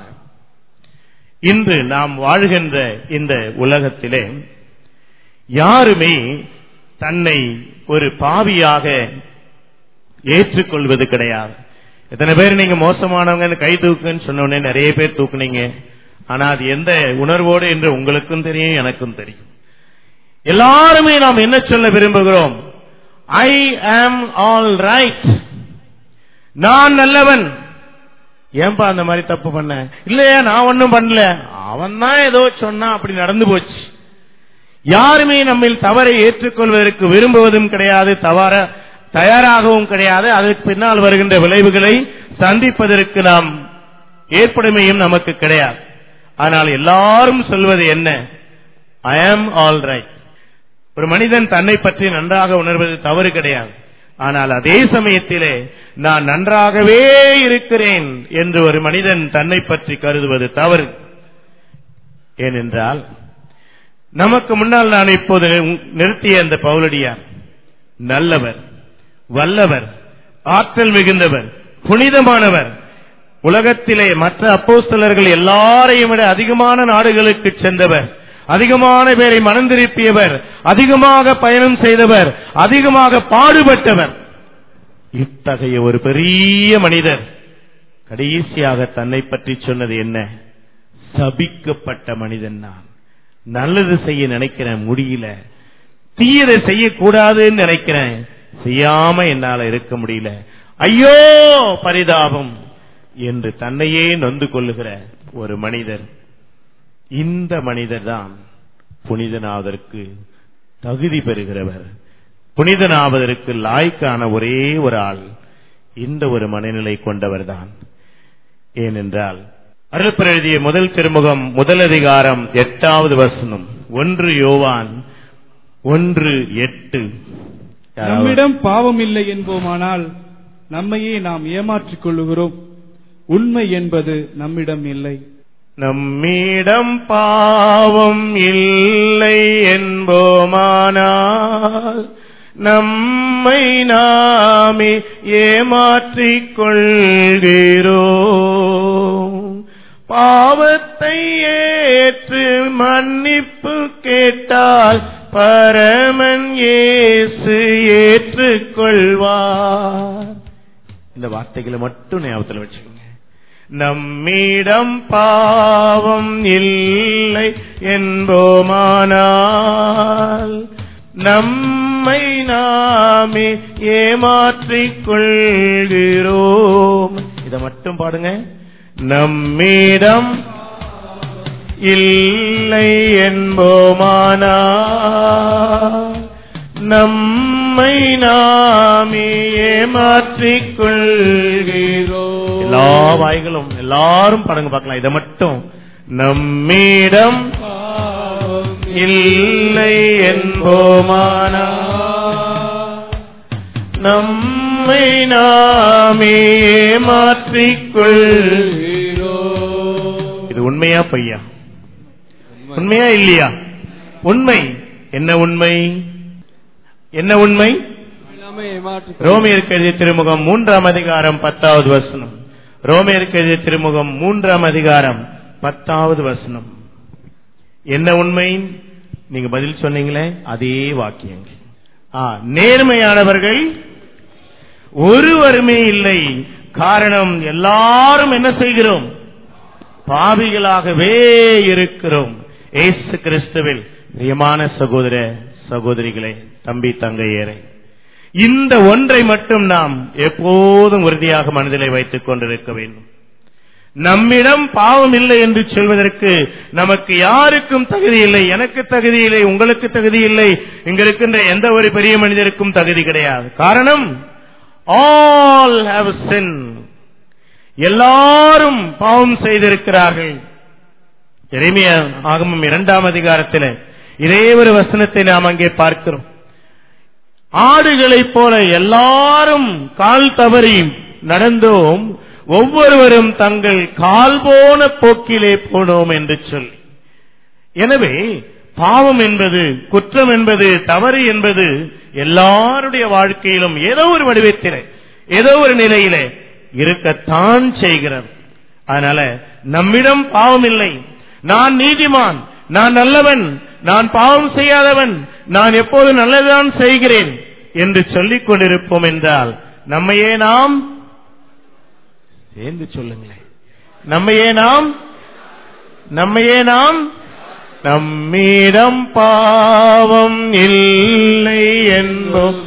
இன்று நாம் வாழ்கின்ற இந்த உலகத்திலே யாருமே தன்னை ஒரு பாவியாக ஏற்றுக்கொள்வது கிடையாது எத்தனை பேர் நீங்க மோசமானவங்க கை தூக்குன்னு சொன்ன உடனே நிறைய பேர் தூக்குனீங்க ஆனா அது எந்த உணர்வோடு என்று உங்களுக்கும் தெரியும் எனக்கும் தெரியும் எல்லாருமே நாம் என்ன சொல்ல விரும்புகிறோம் ஐ ஆம் ஆல் ரைட் நான் நல்லவன் ஏன்பா அந்த மாதிரி தப்பு பண்ண இல்லையா நான் ஒண்ணும் பண்ணல அவன் தான் ஏதோ சொன்னா அப்படி நடந்து போச்சு யாருமே நம்மில் தவறை ஏற்றுக்கொள்வதற்கு விரும்புவதும் கிடையாது தவற தயாராகவும் கிடையாது அதற்கு பின்னால் வருகின்ற விளைவுகளை சந்திப்பதற்கு நாம் ஏற்படுமையும் நமக்கு கிடையாது ஆனால் எல்லாரும் சொல்வது என்ன ஐ ஆம் ஆல் ரைட் ஒரு மனிதன் தன்னை பற்றி நன்றாக உணர்வது தவறு கிடையாது ஆனால் அதே சமயத்திலே நான் நன்றாகவே இருக்கிறேன் என்று ஒரு மனிதன் தன்னை பற்றி கருதுவது தவறு ஏனென்றால் நமக்கு முன்னால் நான் இப்போது நிறுத்திய அந்த பவுலடியார் நல்லவர் வல்லவர் ஆற்றல் மிகுந்தவர் புனிதமானவர் உலகத்திலே மற்ற அப்போஸ்தலர்கள் எல்லாரையும் விட அதிகமான நாடுகளுக்கு சென்றவர் அதிகமான பேரை மனம் திருப்பியவர் அதிகமாக பயணம் செய்தவர் அதிகமாக பாடுபட்டவர் இத்தகைய ஒரு பெரிய மனிதர் கடைசியாக தன்னை பற்றி சொன்னது என்ன சபிக்கப்பட்ட மனிதன் நான் நல்லது செய்ய நினைக்கிறேன் முடியல தீயதை செய்யக்கூடாதுன்னு நினைக்கிறேன் செய்யாம என்னால இருக்க முடியல ஐயோ பரிதாபம் என்று தன்னையே நொந்து கொள்ளுகிற ஒரு மனிதர் இந்த மனிதர் தான் புனிதனாவதற்கு தகுதி பெறுகிறவர் புனிதனாவதற்கு லாய்க்கான ஒரே ஒரு ஆள் இந்த ஒரு மனநிலை கொண்டவர் தான் ஏனென்றால் அருள்பர் எழுதிய முதல் திருமுகம் முதல் அதிகாரம் எட்டாவது வசனம் ஒன்று யோவான் ஒன்று எட்டு யாராவது- நம்மிடம் பாவம் இல்லை என்போமானால் நம்மையே நாம் ஏமாற்றிக் கொள்ளுகிறோம் உண்மை என்பது நம்மிடம் இல்லை நம்மிடம் பாவம் இல்லை என்போமானால் நம்மை நாமே ஏமாற்றிக் கொள்கிறோம் பாவத்தை ஏற்று மன்னிப்பு கேட்டால் பரமன் இயேசு ஏற்றுக்கொள்வார் இந்த வார்த்தைகளை மட்டும் ஞாபகத்தில் வச்சுக்கோங்க நம்மிடம் பாவம் இல்லை என்போமானால் நம்மை நாமே ஏமாற்றிக் கொள்கிறோம் இதை மட்டும் பாடுங்க நம்மிடம் இல்லை என்போமானால் நம்மை நாமே ஏமாற்றிக் கொள்கிறோம் எல்லா வாய்களும் எல்லாரும் பாடுங்க பார்க்கலாம் இதை மட்டும் நம்மிடம் இல்லை என்போமானா நம்மை நாமே மாற்றிக்கொள் இது உண்மையா பொய்யா உண்மையா இல்லையா உண்மை என்ன உண்மை என்ன உண்மை ரோமியருக்கு எழுதிய திருமுகம் மூன்றாம் அதிகாரம் பத்தாவது வசனம் ரோமியருக்கு எழுதிய திருமுகம் மூன்றாம் அதிகாரம் பத்தாவது வசனம் என்ன உண்மை நீங்க பதில் சொன்னீங்களே அதே வாக்கியங்கள் ஆ, நேர்மையானவர்கள் ஒருவருமே இல்லை காரணம் எல்லாரும் என்ன செய்கிறோம் பாவிகளாகவே இருக்கிறோம் ஏசு கிறிஸ்துவில் பிரியமான சகோதர சகோதரிகளே தம்பி தங்கையரே இந்த ஒன்றை மட்டும் நாம் எப்போதும் உறுதியாக மனதிலே வைத்துக் கொண்டிருக்க வேண்டும் நம்மிடம் பாவம் இல்லை என்று சொல்வதற்கு நமக்கு யாருக்கும் தகுதி இல்லை எனக்கு தகுதி இல்லை உங்களுக்கு தகுதி இல்லை இங்க இருக்கின்ற எந்த ஒரு பெரிய மனிதருக்கும் தகுதி கிடையாது காரணம் ஆல் ஹாவ் சின் எல்லாரும் பாவம் செய்திருக்கிறார்கள் எரேமியா ஆகமம் இரண்டாம் அதிகாரத்தில் இதே ஒரு வசனத்தை நாம் அங்கே பார்க்கிறோம் ஆடுகளைப் போல எல்லாரும் கால் தவறி நடந்தோம் ஒவ்வொருவரும் தங்கள் கால் போன போக்கிலே போனோம் என்று சொல்லி எனவே பாவம் என்பது குற்றம் என்பது தவறு என்பது எல்லாருடைய வாழ்க்கையிலும் ஏதோ ஒரு வடிவத்திலே ஏதோ ஒரு நிலையிலே இருக்கத்தான் செய்கிறது அதனால நம்மிடம் பாவம் இல்லை நான் நீதிமான் நான் நல்லவன் நான் பாவம் செய்யாதவன் நான் எப்போது நல்லதுதான் செய்கிறேன் என்று சொல்லிக் கொண்டிருப்போம் என்றால் நம்மையே நாம் சேர்ந்து சொல்லுங்களேன் நம்மையே நாம் நம்மையே நாம் நம்மிடம் பாவம் இல்லை என்போம்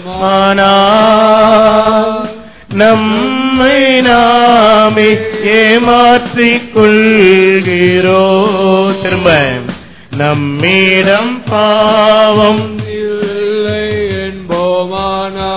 நம்மை நாமே ஏமாற்றிக் கொள்கிறோ திரும்ப நம்மிடம் பாவம் இல்லை என்போமானா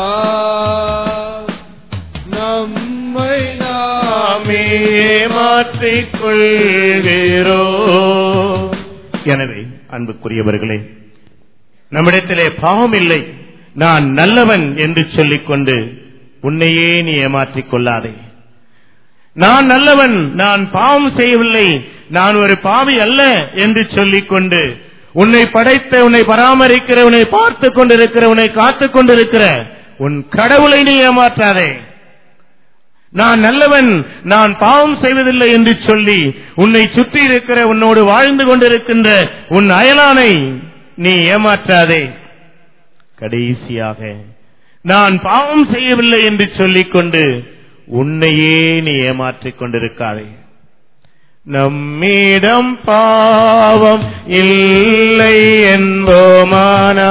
நம்மை நாமே ஏமாற்றிக் கொள்கிறோ எனவே அன்புக்குரியவர்களே நம்மிடத்திலே பாவம் இல்லை நான் நல்லவன் என்று சொல்லிக்கொண்டு உன்னையே நீ ஏமாற்றிக் கொள்ளாதே நான் நல்லவன் நான் பாவம் செய்யவில்லை நான் ஒரு பாவி அல்ல என்று சொல்லிக்கொண்டு உன்னை படைத்த உன்னை பராமரிக்கிற உன்னை பார்த்துக் கொண்டிருக்கிற உன்னை காத்துக் கொண்டிருக்கிற உன் கடவுளை நீ ஏமாற்றாதே நான் நல்லவன் நான் பாவம் செய்வதில்லை என்று சொல்லி உன்னை சுற்றி இருக்கிற உன்னோடு வாழ்ந்து கொண்டிருக்கின்ற உன் அயலானை நீ ஏமாற்றாதே கடைசியாக நான் பாவம் செய்யவில்லை என்று சொல்லிக்கொண்டு உன்னையே நீ ஏமாற்றிக் கொண்டிருக்காதே நம்மிடம் பாவம் இல்லை என்போமானா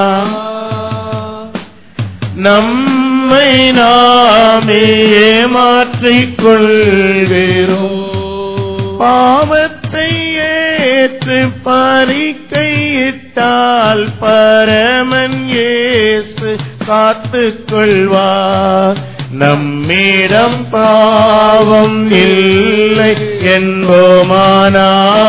நம்மை நாமே ஏமாற்றிக் கொள்கிறோம் பாவத்தை ஏற்று பறிக்கையிட்டால் பரமன் இயேசு காத்துக் கொள்வார் நம்மிடம் பாவம் இல்லை என்போமானா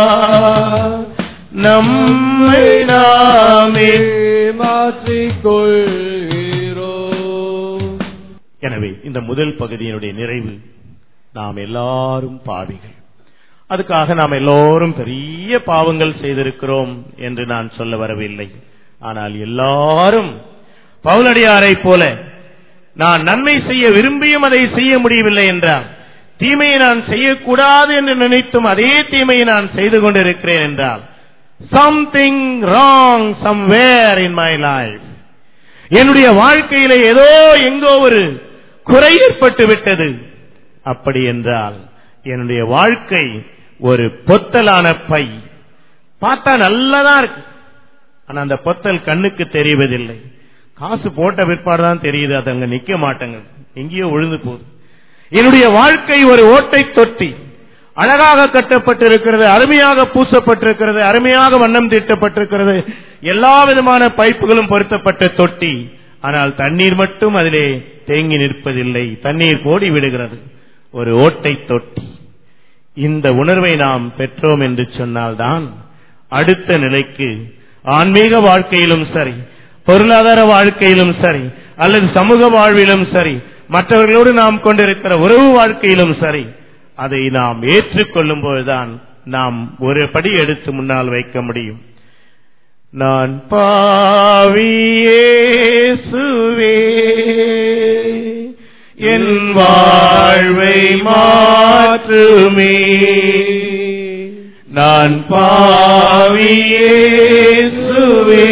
நம்மை நாமே மாற்றிக் கொள்கிறோம் எனவே இந்த முதல் பகுதியினுடைய நிறைவு நாம் எல்லாரும் பாவிகள் அதுக்காக நாம் எல்லோரும் பெரிய பாவங்கள் செய்திருக்கிறோம் என்று நான் சொல்ல வரவில்லை ஆனால் எல்லாரும் பவுலடியாரை போல நான் நன்மை செய்ய விரும்பியும் அதை செய்ய முடியவில்லை என்றால் தீமையை நான் செய்யக்கூடாது என்று நினைத்தும் அதே தீமையை நான் செய்து கொண்டிருக்கிறேன் என்றால் something wrong somewhere in my life என்னுடைய வாழ்க்கையில ஏதோ எங்கோ ஒரு குறை ஏற்பட்டு விட்டது அப்படி என்றால் என்னுடைய வாழ்க்கை ஒரு பொத்தலான பை பார்த்தா நல்லதா இருக்கு ஆனா அந்த பொத்தல் கண்ணுக்கு தெரிவதில்லை காசு போட்ட பிற்பாடுதான் தெரியுது அது அங்க நிக்க மாட்டேங்க எங்கேயோ விழுந்து போகுது என்னுடைய வாழ்க்கை ஒரு ஓட்டை தொட்டி அழகாக கட்டப்பட்டிருக்கிறது அருமையாக பூசப்பட்டிருக்கிறது அருமையாக வண்ணம் தீட்டப்பட்டிருக்கிறது எல்லா விதமான பைப்புகளும் பொருத்தப்பட்ட தொட்டி ஆனால் தண்ணீர் மட்டும் அதிலே தேங்கி நிற்பதில்லை தண்ணீர் கோடி விடுகிறது ஒரு ஓட்டை தொட்டி இந்த உணர்வை நாம் பெற்றோம் என்று சொன்னால்தான் அடுத்த நிலைக்கு ஆன்மீக வாழ்க்கையிலும் சரி பொருளாதார வாழ்க்கையிலும் சரி அல்லது சமூக வாழ்விலும் சரி மற்றவர்களோடு நாம் கொண்டிருக்கிற உறவு வாழ்க்கையிலும் சரி அதை நாம் ஏற்றுக்கொள்ளும் போதுதான் நாம் ஒரு படி எடுத்து முன்னால் வைக்க முடியும் நான் பாவியேசுவே என் வாழ்வை மாற்றுமே நான் பாவியேசுவே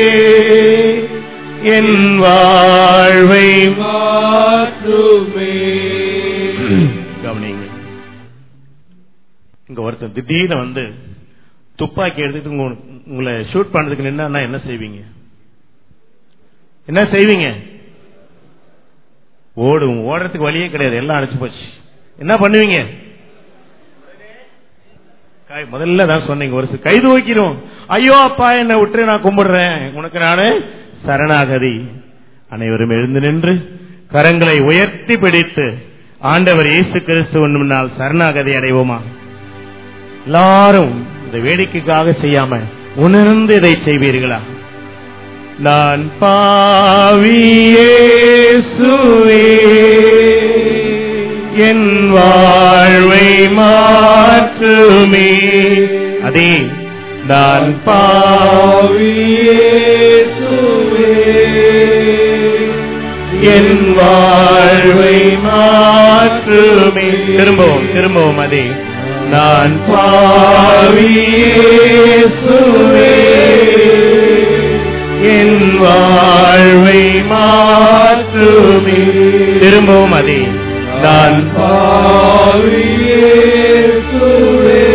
என் வாழ்வை மாற்றுமே கவனிங்க இங்க ஒருத்தன் திடீர்னு வந்து துப்பாக்கி எடுத்துட்டு உங்க- உங்களை ஷூட் பண்றதுக்கு நின்னா என்ன செய்வீங்க என்ன செய்வீங்க ஓடும் ஓடுறதுக்கு வழியே கிடையாது எல்லாம் அடைச்சு போச்சு என்ன பண்ணுவீங்க கை- முதல்ல தான் சொன்னீங்க ஒரு சில- கை தூக்கிடும் ஐயோ அப்பா என்னை விட்டு நான் கும்பிடுறேன் உனக்கு நானு சரணாகதி அனைவரும் எழுந்து நின்று கரங்களை உயர்த்தி பிடித்து ஆண்டவர் இயேசு கிறிஸ்துவின் முன்னால் சரணாகதி அடைவோமா எல்லாரும் இந்த வேடிக்கைக்காக செய்யாம உணர்ந்து இதை செய்வீர்களா நான் பாவியேசுவே என் வாழ்வை மாற்றுமே அதே நான் பாவியேசுவே என் வாழ்வை மாற்றுமே திரும்பவும் திரும்பவும் அதே நான் பாவியேசுவே என் வாழ்வை மாற்றுமே திரும்பவும் அதே நான் பாவியேசுவே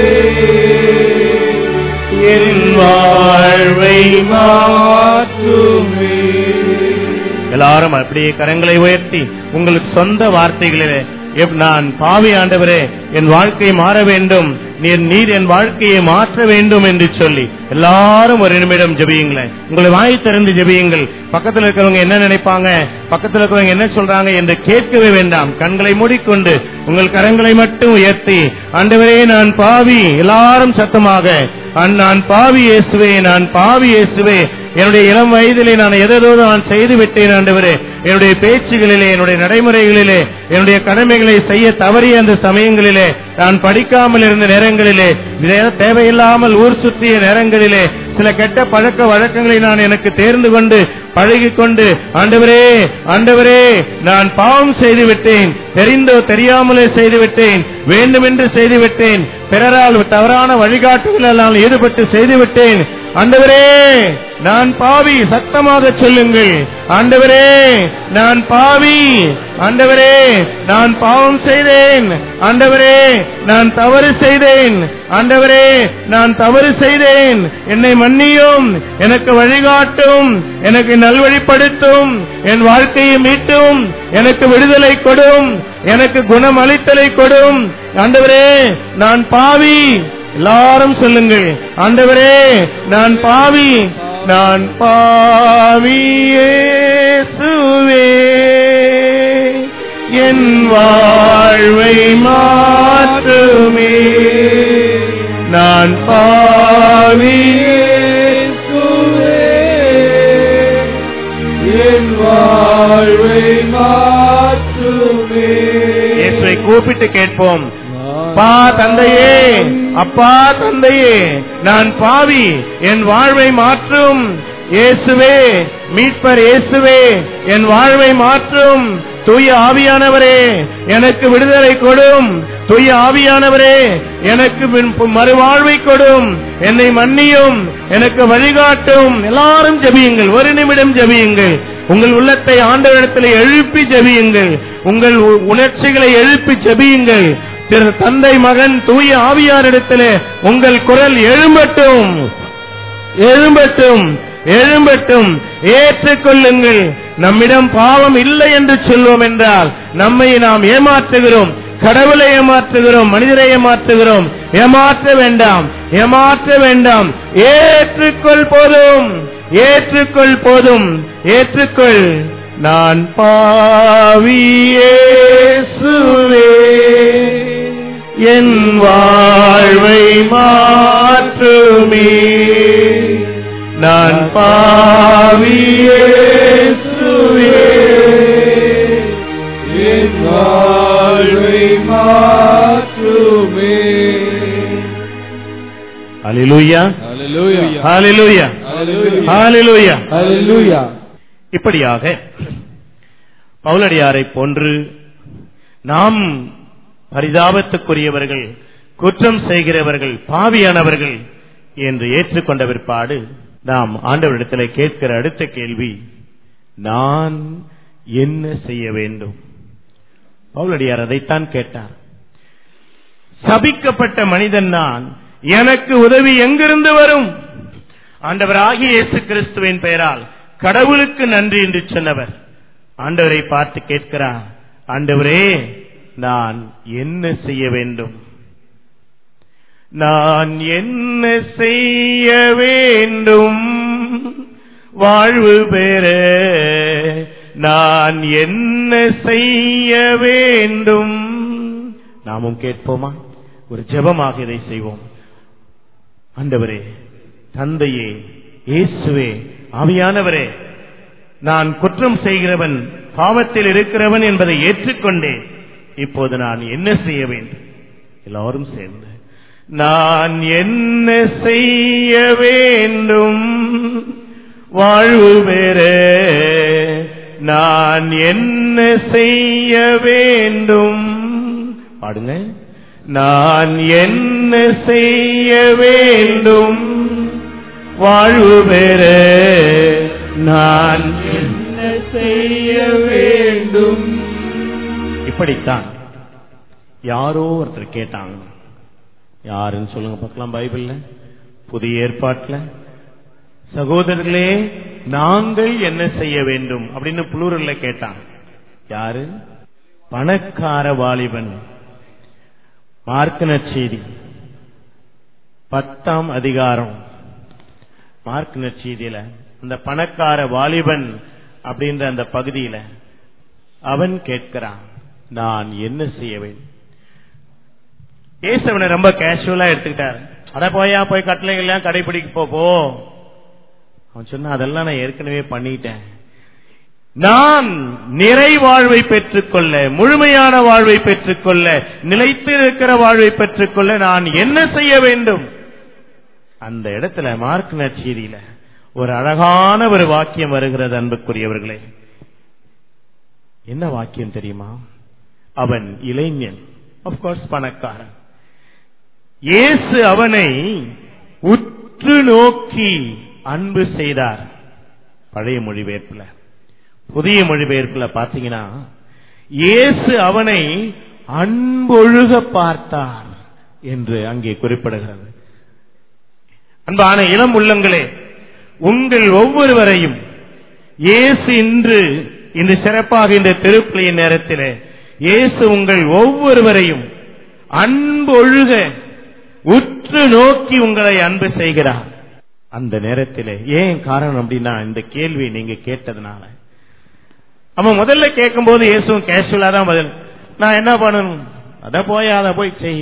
என் வாழ்வை மாற்றுமே எல்லாரும் அப்படியே கரங்களை உயர்த்தி உங்களுக்கு சொந்த வார்த்தைகளிலே எப் நான் பாவி ஆண்டவரே என் வாழ்க்கை மாற வேண்டும் நீர் நீர் என் வாழ்க்கையை மாற்ற வேண்டும் என்று சொல்லி எல்லாரும் ஒரு நிமிடம் ஜெபியுங்களேன் உங்களை வாய் திறந்து ஜெபியுங்கள் பக்கத்துல இருக்கிறவங்க என்ன நினைப்பாங்க பக்கத்துல இருக்கிறவங்க என்ன சொல்றாங்க என்று கேட்கவே வேண்டாம் கண்களை மூடிக்கொண்டு உங்கள் கரங்களை மட்டும் உயர்த்தி ஆண்டவரே நான் பாவி எல்லாரும் சத்தமாக அன் நான் பாவி இயேசுவே நான் பாவி இயேசுவே என்னுடைய இளம் வயதிலே நான் எதோ நான் செய்து விட்டேன் ஆண்டவரே என்னுடைய பேச்சுகளிலே என்னுடைய நடைமுறைகளிலே என்னுடைய கடமைகளை செய்ய தவறிய அந்த சமயங்களிலே நான் படிக்காமல் இருந்த நேரங்களிலே இதே- தேவையில்லாமல் ஊர் சுற்றிய நேரங்களிலே சில கெட்ட பழக்க வழக்கங்களை நான் எனக்கு தேர்ந்து கொண்டு பழகிக் கொண்டு ஆண்டவரே ஆண்டவரே நான் பாவம் செய்து விட்டேன் தெரிந்தோ தெரியாமலே செய்து விட்டேன் வேண்டுமென்று செய்து விட்டேன் பிறரால் தவறான வழிகாட்டுதலில் நான் ஈடுபட்டு செய்து விட்டேன் ஆண்டவரே நான் பாவி சத்தமாக சொல்லுங்கள் ஆண்டவரே நான் பாவி ஆண்டவரே நான் பாவம் செய்தேன் ஆண்டவரே நான் தவறு செய்தேன் ஆண்டவரே நான் தவறு செய்தேன் என்னை மன்னியும் எனக்கு வழிகாட்டும் எனக்கு நல்வழிப்படுத்தும் என் வாழ்க்கையை மீட்டும் எனக்கு விடுதலை கொடும் எனக்கு குணம் அளித்தலை கொடும் ஆண்டவரே நான் பாவி எல்லாரும் சொல்லுங்கள் ஆண்டவரே நான் பாவி நான் பாவியேசுவே என் வாழ்வை மாற்றுமே நான் பாவியேசுவே என் வாழ்வை மாற்றுமே இயேசுவை கூப்பிட்டு கேட்போம் அப்பா தந்தையே அப்பா தந்தையே நான் பாவி என் வாழ்வை மாற்றும் இயேசுவே மீட்பர் இயேசுவே என் வாழ்வை மாற்றும் தூய ஆவியானவரே எனக்கு விடுதலை கொடும் தூய ஆவியானவரே எனக்கு பின்- மறுவாழ்வை கொடும் என்னை மன்னியும் எனக்கு வழிகாட்டும் எல்லாரும் ஜெபியுங்கள் ஒரு நிமிடம் ஜெபியுங்கள் உங்கள் உள்ளத்தை ஆண்டவரிடத்தில் எழுப்பி ஜெபியுங்கள் உங்கள் உ- உணர்ச்சிகளை எழுப்பி ஜெபியுங்கள் திரு தந்தை மகன் தூய ஆவியாரிடத்திலே உங்கள் குரல் எழும்பட்டும் எழும்பட்டும் எழும்பட்டும் ஏற்றுக்கொள்ளுங்கள் நம்மிடம் பாவம் இல்லை என்று சொல்வோம் என்றால் நம்மை நாம் ஏமாற்றுகிறோம் கடவுளை ஏமாற்றுகிறோம் மனிதரை ஏமாற்றுகிறோம் ஏமாற்ற வேண்டாம் ஏமாற்ற வேண்டாம் ஏற்றுக்கொள் போதும் ஏற்றுக்கொள் போதும் ஏற்றுக்கொள் நான் பாவியேசுவே என் வாழ்வை மாற்றுமே நான் பாவியே என் வாழ்வை மாற்றுமே ஹalleluya Hallelujah. ஹalleluya Hallelujah. ஹalleluya Hallelujah. இப்படியாக பவுலடியாரை போன்று நாம் பரிதாபத்துக்குரியவர்கள் குற்றம் செய்கிறவர்கள் பாவியானவர்கள் என்று ஏற்றுக்கொண்ட பிற்பாடு நாம் ஆண்டவரிடத்தில் கேட்கிற அடுத்த கேள்வி நான் என்ன செய்ய வேண்டும் பவுலடியார் அதைத்தான் கேட்டார் சபிக்கப்பட்ட மனிதன் நான் எனக்கு உதவி எங்கிருந்து வரும் ஆண்டவராகிய இயேசு கிறிஸ்துவின் பெயரால் கடவுளுக்கு நன்றி என்று சொன்னவர் ஆண்டவரை பார்த்து கேட்கிறார் ஆண்டவரே நான் என்ன செய்ய வேண்டும் நான் என்ன செய்ய வேண்டும் வாழ்வு பெற நான் என்ன செய்ய வேண்டும் நாமும் கேட்போமா ஒரு ஜெபமாக இதை செய்வோம் ஆண்டவரே தந்தையே இயேசுவே ஆவியானவரே நான் குற்றம் செய்கிறவன் பாவத்தில் இருக்கிறவன் என்பதை ஏற்றுக்கொண்டேன் இப்போது நான் என்ன செய்ய வேண்டும் எல்லாரும் சேர்ந்து நான் என்ன செய்ய வேண்டும் வாழ்வு பெற நான் என்ன செய்ய வேண்டும் பாடுங்க நான் என்ன செய்ய வேண்டும் வாழ்வு பெற நான் என்ன செய்ய வேண்டும் இப்படித்தான் யாரோ ஒருத்தர் கேட்டாங்க யாருன்னு சொல்லுங்க பார்க்கலாம் பைபிள்ல புதிய ஏற்பாட்டுல சகோதரர்களே நாங்கள் என்ன செய்ய வேண்டும் அப்படின்னு புளூரல்ல கேட்டாங்க யாரு பணக்கார வாலிபன் மார்க்க நற்செய்தி பத்தாம் அதிகாரம் மார்க் நற்செய்தியில அந்த பணக்கார வாலிபன் அப்படின்ற அந்த பகுதியில அவன் கேட்கிறான் நான் என்ன செய்ய வேண்டும் ஏசவனை ரொம்ப கேஷுவலா எடுத்துக்கிட்டாரு அட போயா போய் கட்டளைகள்லாம் கடைபிடிக்க போ போ அவன் சொன்னா அதெல்லாம் நான் ஏற்கனவே பண்ணிட்டேன் நான் நிறை வாழ்வை பெற்றுக்கொள்ள முழுமையான வாழ்வை பெற்றுக்கொள்ள நிலைத்து இருக்கிற வாழ்வை பெற்றுக்கொள்ள நான் என்ன செய்ய வேண்டும் அந்த இடத்துல மார்க் நற்செய்தியில ஒரு அழகான ஒரு வாக்கியம் வருகிறது அன்புக்குரியவர்களே என்ன வாக்கியம் தெரியுமா அவன் இளைஞன் கோர்ஸ் பணக்காரன் இயேசு அவனை உற்று நோக்கி அன்பு செய்தார் பழைய மொழிபெயர்ப்புல புதிய மொழிபெயர்ப்புல பாத்தீங்கன்னா இயேசு அவனை அன்பொழுக பார்த்தார் என்று அங்கே குறிப்பிடுகிறது அன்பான இளம் உள்ளங்களே உங்கள் ஒவ்வொருவரையும் இயேசு இன்று இந்த சிறப்பாக இந்த திருப்பிழையின் நேரத்திலே இயேசு உங்கள் ஒவ்வொருவரையும் அன்பொழுக உற்று நோக்கி உங்களை அன்பு செய்கிறார் அந்த நேரத்திலே ஏன் காரணம் அப்படின்னா இந்த கேள்வி நீங்க கேட்டதுனால அவன் முதல்ல கேட்கும்போது இயேசுவும் கேஷுவலா தான் பதில் நான் என்ன பண்ணணும் அத போய் அதை போய் செய்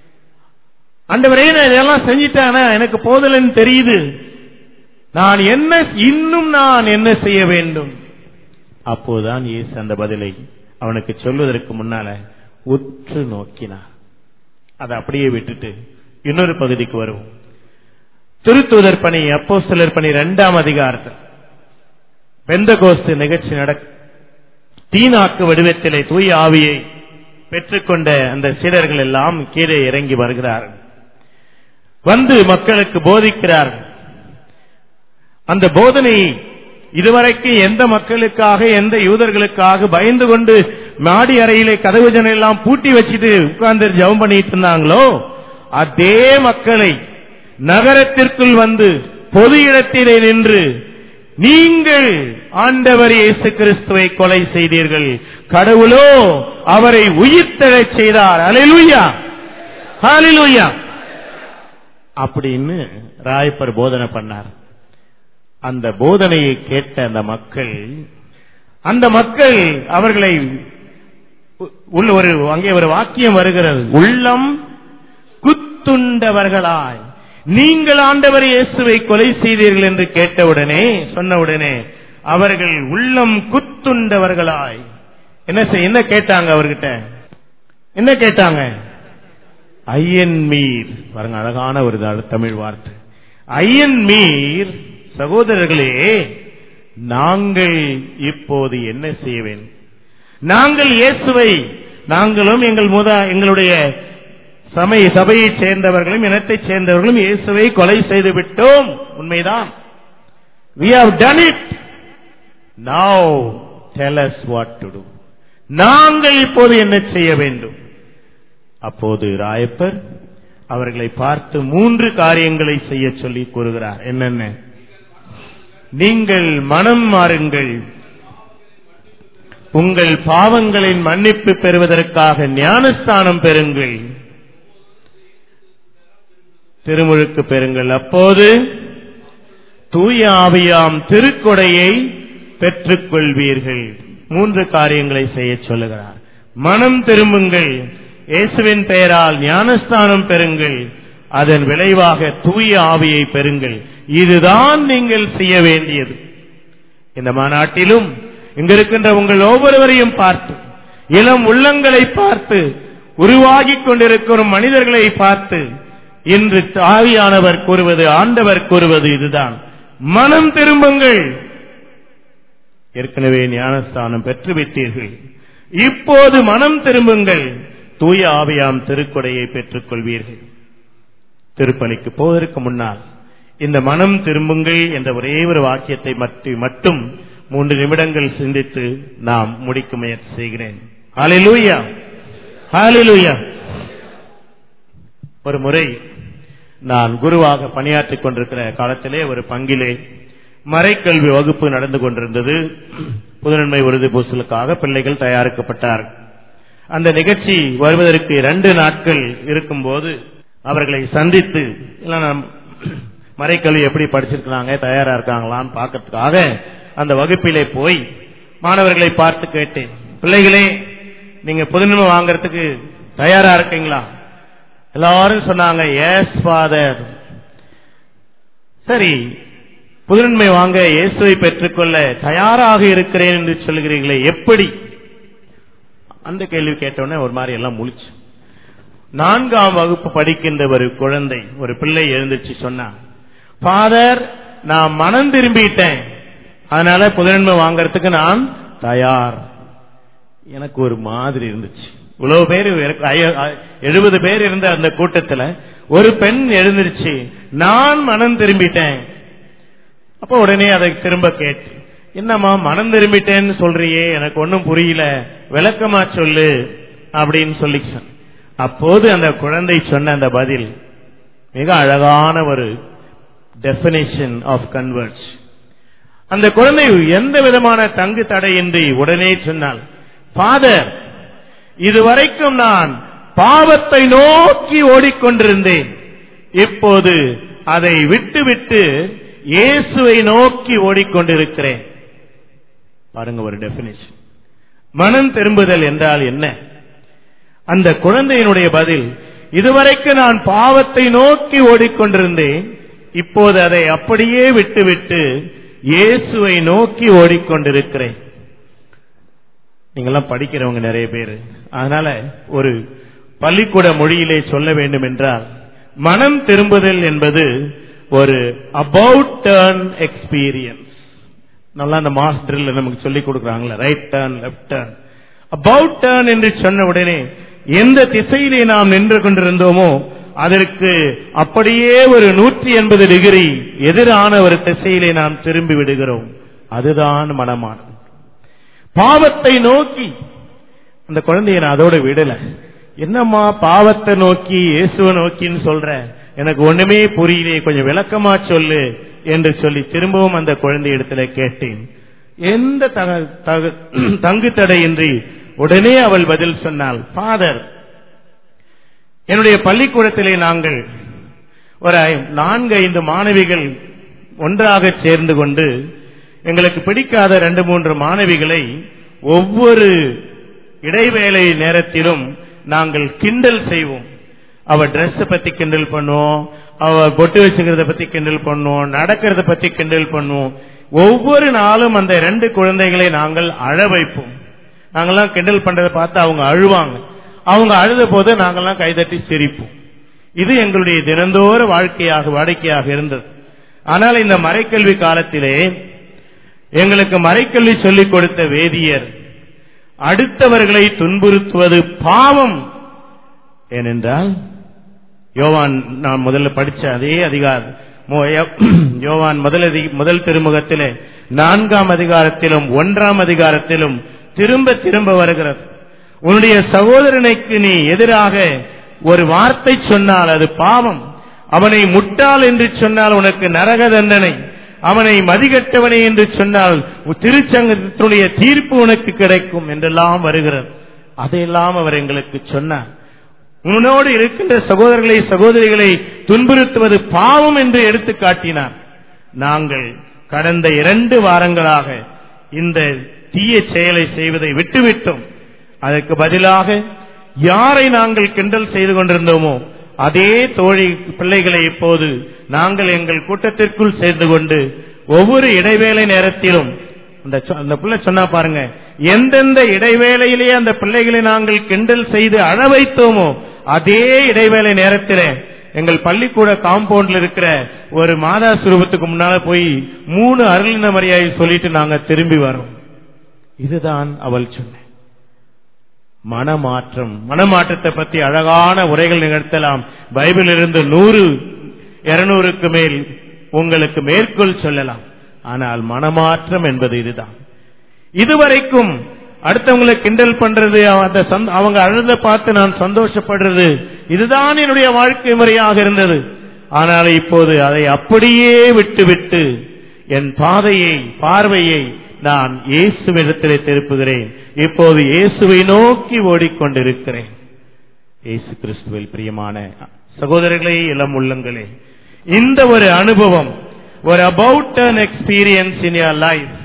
அண்டவரே நான் இதெல்லாம் செஞ்சிட்டானா எனக்கு போதலன்னு தெரியுது நான் என்ன இன்னும் நான் என்ன செய்ய வேண்டும் அப்போதான் இயேசு அந்த பதிலை அவனுக்கு சொல்வதற்கு முன்னால உற்று நோக்கினார் அதை அப்படியே விட்டுட்டு இன்னொரு பகுதிக்கு வருவோம் திருத்தூதர் பணி அப்போ சிலர் பணி இரண்டாம் அதிகாரத்தில் பெந்தகோஸ்து நிகழ்ச்சி நடக்க தீனாக்கு வடிவத்திலே தூய ஆவியை பெற்றுக்கொண்ட அந்த சீடர்கள் எல்லாம் கீழே இறங்கி வருகிறார்கள் வந்து மக்களுக்கு போதிக்கிறார்கள் அந்த போதனை இதுவரைக்கும் எந்த மக்களுக்காக எந்த யூதர்களுக்காக பயந்து கொண்டு மாடி அறையிலே கதவு ஜன்னல் எல்லாம் பூட்டி வச்சுட்டு உட்கார்ந்து ஜெபம் பண்ணிட்டு இருந்தாங்களோ அதே மக்களை நகரத்திற்குள் வந்து பொது இடத்திலே நின்று நீங்கள் ஆண்டவர் இயேசு கிறிஸ்துவை கொலை செய்தீர்கள் கடவுளோ அவரை உயிர்த்தெழச் செய்தார் அலையிலுயா ஹalleluya அப்படின்னு ராயப்பர் போதனை பண்ணார் அந்த போதனையை கேட்ட அந்த மக்கள் அந்த மக்கள் அவர்களை உள்ள ஒரு அங்கே ஒரு வாக்கியம் வருகிறது உள்ளம் குத்துண்டவர்களாய் நீங்கள் ஆண்டவர் இயேசுவை கொலை செய்தீர்கள் என்று கேட்டவுடனே சொன்னவுடனே அவர்கள் உள்ளம் குத்துண்டவர்களாய் என்ன செய் என்ன கேட்டாங்க அவர்கிட்ட என்ன கேட்டாங்க ஐயன் மீர் பாருங்க அழகான ஒரு த- தமிழ் வார்த்தை ஐயன் மீர் சகோதரர்களே நாங்கள் இப்போது என்ன செய்ய வேண்டும் நாங்கள் இயேசுவை நாங்களும் எங்கள் முத எங்களுடைய சமய சபையைச் சேர்ந்தவர்களும் இனத்தைச் சேர்ந்தவர்களும் இயேசுவை கொலை செய்து விட்டோம் உண்மைதான் we have done it now tell us what to do நாங்கள் இப்போது என்ன செய்ய வேண்டும் அப்போது ராயப்பர் அவர்களை பார்த்து மூன்று காரியங்களை செய்ய சொல்லி கூறுகிறார் என்னென்ன நீங்கள் மனம் மாறுங்கள் உங்கள் பாவங்களின் மன்னிப்பு பெறுவதற்காக ஞானஸ்தானம் பெறுங்கள் திருமுழுக்கு பெறுங்கள் அப்போது தூய ஆவியாம் திருக்கொடையை பெற்றுக் கொள்வீர்கள் மூன்று காரியங்களை செய்ய சொல்லுகிறார் மனம் திரும்புங்கள் இயேசுவின் பெயரால் ஞானஸ்தானம் பெறுங்கள் அதன் விளைவாக தூய ஆவியை பெறுங்கள் இதுதான் நீங்கள் செய்ய வேண்டியது இந்த மாநாட்டிலும் இங்க இருக்கின்ற உங்கள் ஒவ்வொருவரையும் பார்த்து இளம் உள்ளங்களை பார்த்து உருவாகிக் கொண்டிருக்கிற மனிதர்களை பார்த்து இன்று ஆவியானவர் கூறுவது ஆண்டவர் கூறுவது இதுதான் மனம் திரும்புங்கள் ஏற்கனவே ஞானஸ்தானம் பெற்றுவிட்டீர்கள் இப்போது மனம் திரும்புங்கள் தூய ஆவியாம் திருக்கொடையை பெற்றுக் கொள்வீர்கள் திருப்பலிக்கு போவதற்கு முன்னால் இந்த மனம் திரும்புங்கள் என்ற ஒரே ஒரு வாக்கியத்தை மட்டு- மட்டும் மூன்று நிமிடங்கள் சிந்தித்து நாம் முடிக்க முயற்சி செய்கிறேன் ஹalleluya ஹalleluya ஒரு முறை நான் குருவாக பணியாற்றிக் கொண்டிருக்கிற காலத்திலே ஒரு பங்கிலே மறைக்கல்வி வகுப்பு நடந்து கொண்டிருந்தது புதுநன்மை உறுதி பூசலுக்காக பிள்ளைகள் தயாரிக்கப்பட்டார் அந்த நிகழ்ச்சி வருவதற்கு இரண்டு நாட்கள் இருக்கும்போது அவர்களை சந்தித்து இல்ல நாம் மறைக்கல்வி எப்படி படிச்சிருக்கிறாங்க தயாரா இருக்காங்களான்னு பார்க்கறதுக்காக அந்த வகுப்பிலே போய் மாணவர்களை பார்த்து கேட்டேன் பிள்ளைகளே நீங்க புதுநன்மை வாங்கறதுக்கு தயாரா இருக்கீங்களா எல்லாரும் சொன்னாங்க எஸ் ஃபாதர் சரி புதுநன்மை வாங்க இயேசுவை பெற்றுக்கொள்ள தயாராக இருக்கிறேன் என்று சொல்கிறீர்களே எப்படி அந்த கேள்வி கேட்டவுடனே ஒரு மாதிரி எல்லாம் முழிச்சு நான்காம் வகுப்பு படிக்கின்ற ஒரு குழந்தை ஒரு பிள்ளை எழுந்துச்சு சொன்னான் ஃபாதர் நான் மனம் திரும்பிட்டேன் அதனால புதுநன்மை வாங்கறதுக்கு நான் தயார் எனக்கு ஒரு மாதிரி இருந்துச்சு இவ்வளவு பேர் எழுபது பேர் இருந்த அந்த கூட்டத்துல ஒரு பெண் எழுந்திருச்சு நான் மனம் திரும்பிட்டேன் அப்ப உடனே அதை திரும்ப கேட்டு என்னம்மா மனம் திரும்பிட்டேன்னு சொல்றியே எனக்கு ஒன்னும் புரியல விளக்கமா சொல்லு அப்படின்னு சொல்லி சொன்ன. அப்போது அந்த குழந்தை சொன்ன அந்த பதில் மிக அழகான ஒரு டெபினேஷன் ஆஃப் கன்வெர்ட்ஸ் அந்த குழந்தை எந்த விதமான தங்கு தடையின்றி உடனே சொன்னால் ஃபாதர் இதுவரைக்கும் நான் பாவத்தை நோக்கி ஓடிக்கொண்டிருந்தேன் இப்போது அதை விட்டுவிட்டு இயேசுவை நோக்கி ஓடிக்கொண்டிருக்கிறேன் பாருங்க ஒரு டெபினிஷன் மனம் திரும்புதல் என்றால் என்ன அந்த குழந்தையினுடைய பதில் இதுவரைக்கும் நான் பாவத்தை நோக்கி ஓடிக்கொண்டிருந்தேன் இப்போது அதை அப்படியே விட்டுவிட்டு இயேசுவை நோக்கி ஓடிக்கொண்டிருக்கிறேன் நீங்கெல்லாம் படிக்கிறவங்க நிறைய பேர் அதனால ஒரு பள்ளிக்கூட மொழியிலே சொல்ல வேண்டும் என்றால் மனம் திரும்புதல் என்பது ஒரு அபவுட் டர்ன் எக்ஸ்பீரியன்ஸ் நல்லா அந்த மாஸ் ட்ரில் நமக்கு சொல்லி கொடுக்குறாங்களே right turn left turn about turn என்று சொன்ன உடனே எந்த திசையிலே நாம் நின்று கொண்டிருந்தோமோ அதற்கு அப்படியே ஒரு நூற்றி எண்பது டிகிரி எதிரான ஒரு திசையிலே நாம் திரும்பி விடுகிறோம் அதுதான் மனமானம் பாவத்தை நோக்கி அந்த குழந்தைய நான் அதோட விடல என்னம்மா பாவத்தை நோக்கி இயேசுவை நோக்கின்னு சொல்ற எனக்கு ஒண்ணுமே புரியலையே கொஞ்சம் விளக்கமா சொல்லு என்று சொல்லி திரும்பவும் அந்த குழந்தை இடத்துல கேட்டேன் எந்த தக- தக- தங்கு தடையின்றி உடனே அவள் பதில் சொன்னாள் ஃபாதர் என்னுடைய பள்ளிக்கூடத்திலே நாங்கள் ஒரு ஐ- நான்கு ஐந்து மாணவிகள் ஒன்றாக சேர்ந்து கொண்டு எங்களுக்கு பிடிக்காத ரெண்டு மூன்று மாணவிகளை ஒவ்வொரு இடைவேளை நேரத்திலும் நாங்கள் கிண்டல் செய்வோம் அவ Dress பத்தி கிண்டல் பண்ணுவோம் அவ பொட்டு வச்சுக்கிறத பத்தி கிண்டல் பண்ணுவோம் நடக்கிறத பத்தி கிண்டல் பண்ணுவோம் ஒவ்வொரு நாளும் அந்த ரெண்டு குழந்தைகளை நாங்கள் அழ வைப்போம் நாங்கெல்லாம் கிண்டல் பண்றதை பார்த்து அவங்க அழுவாங்க அவங்க அழுத போது நாங்கெல்லாம் கைதட்டி சிரிப்போம் இது எங்களுடைய தினந்தோற வாழ்க்கையாக வாடிக்கையாக இருந்தது ஆனால் இந்த மறைக்கல்வி காலத்திலே எங்களுக்கு மறைக்கல்வி சொல்லிக் கொடுத்த வேதியர் அடுத்தவர்களை துன்புறுத்துவது பாவம் ஏனென்றால் யோவான் நான் முதல்ல படிச்ச அதே அதிகாரம் மோ- யோ- யோவான் முதல் அதி- முதல் திருமுகத்திலே நான்காம் அதிகாரத்திலும் ஒன்றாம் அதிகாரத்திலும் திரும்ப திரும்ப வருகிறது உன்னுடைய சகோதரனுக்கு நீ எதிராக ஒரு வார்த்தை சொன்னால் அது பாவம் அவனை முட்டாள் என்று சொன்னால் உனக்கு நரக தண்டனை அவனை மதிகட்டவனே என்று சொன்னால் உன் திருச்சங்கத்தினுடைய தீர்ப்பு உனக்கு கிடைக்கும் என்றெல்லாம் வருகிறது அதையெல்லாம் அவர் எங்களுக்கு சொன்னார் உன்னோடு இருக்கின்ற சகோதரர்களை சகோதரிகளை துன்புறுத்துவது பாவம் என்று எடுத்து காட்டினார் நாங்கள் கடந்த இரண்டு வாரங்களாக இந்த தீய செயலை செய்வதை விட்டுவிட்டோம் அதற்கு பதிலாக யாரை நாங்கள் கிண்டல் செய்து கொண்டிருந்தோமோ அதே தோழி பிள்ளைகளை இப்போது நாங்கள் எங்கள் கூட்டத்திற்குள் சேர்ந்து கொண்டு ஒவ்வொரு இடைவேளை நேரத்திலும் அந்த சொ- அந்த பிள்ளை சொன்னா பாருங்க எந்தெந்த இடைவேளையிலேயே அந்த பிள்ளைகளை நாங்கள் கிண்டல் செய்து அழ வைத்தோமோ அதே இடைவேளை நேரத்திலே எங்கள் பள்ளிக்கூட காம்பவுண்ட்ல இருக்கிற ஒரு மாதா சுரூபத்துக்கு முன்னால போய் மூணு அருளின மரியாதை சொல்லிட்டு நாங்க திரும்பி வரோம் இதுதான் அவள் சொன்ன மனமாற்றம் மனமாற்றத்தை பத்தி அழகான உரைகள் நிகழ்த்தலாம் பைபிளிலிருந்து நூறு இருநூறுக்கு மேல் உங்களுக்கு மேற்கோள் சொல்லலாம் ஆனால் மனமாற்றம் என்பது இதுதான் இதுவரைக்கும் அடுத்தவங்களை கிண்டல் பண்றது அந்த சந்த- அவங்க அழுத பார்த்து நான் சந்தோஷப்படுறது இதுதான் என்னுடைய வாழ்க்கை முறையாக இருந்தது ஆனால் இப்போது அதை அப்படியே விட்டுவிட்டு என் பாதையை பார்வையை நான் இயேசுவிடத்திலே திருப்புகிறேன் இப்போது இயேசுவை நோக்கி ஓடிக்கொண்டிருக்கிறேன் இயேசு கிறிஸ்துவில் பிரியமான சகோதரர்களே இளம் உள்ளங்களே இந்த ஒரு அனுபவம் ஒரு about an experience in your life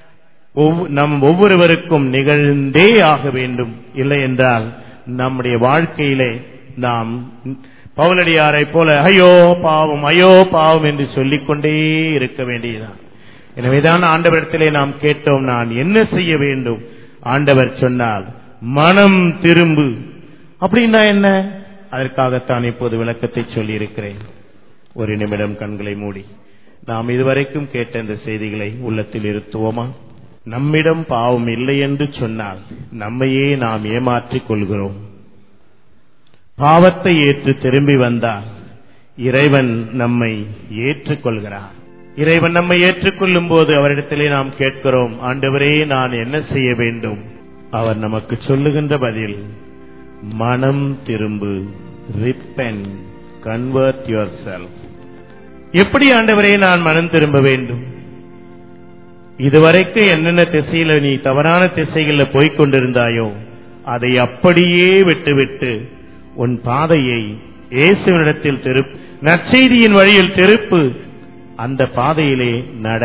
நம் ஒவ்வொருவருக்கும் நிகழ்ந்தே ஆக வேண்டும் இல்லை என்றால் நம்முடைய வாழ்க்கையிலே நாம் பவுலடியாரை போல ஐயோ பாவம் ஐயோ பாவம் என்று சொல்லிக்கொண்டே இருக்க வேண்டியதுதான் எனவேதான் ஆண்டவரிடத்திலே நாம் கேட்டோம் நான் என்ன செய்ய வேண்டும் ஆண்டவர் சொன்னால் மனம் திரும்பு அப்படின்னா என்ன அதற்காகத்தான் இப்போது விளக்கத்தை சொல்லியிருக்கிறேன் ஒரு நிமிடம் கண்களை மூடி நாம் இதுவரைக்கும் கேட்ட இந்த செய்திகளை உள்ளத்தில் இருத்துவோமா நம்மிடம் பாவம் இல்லை என்று சொன்னால் நம்மையே நாம் ஏமாற்றிக் கொள்கிறோம் பாவத்தை ஏற்று திரும்பி வந்தால் இறைவன் நம்மை ஏற்றுக்கொள்கிறார் இறைவன் நம்மை ஏற்றுக்கொள்ளும் போது அவரிடத்திலே நாம் கேட்கிறோம் ஆண்டவரே நான் என்ன செய்ய வேண்டும் அவர் நமக்கு சொல்லுகின்ற பதில் மனம் திரும்பு ரிப்பன் கன்வெர்ட் யுவர் செல்ஃப் எப்படி ஆண்டவரே நான் மனம் திரும்ப வேண்டும் இதுவரைக்கும் என்னென்ன திசையில நீ தவறான திசைகள்ல போய்க் கொண்டிருந்தாயோ அதை அப்படியே விட்டுவிட்டு உன் பாதையை இயேசுவினிடத்தில் திருப்பு நற்செய்தியின் வழியில் திருப்பு அந்த பாதையிலே நட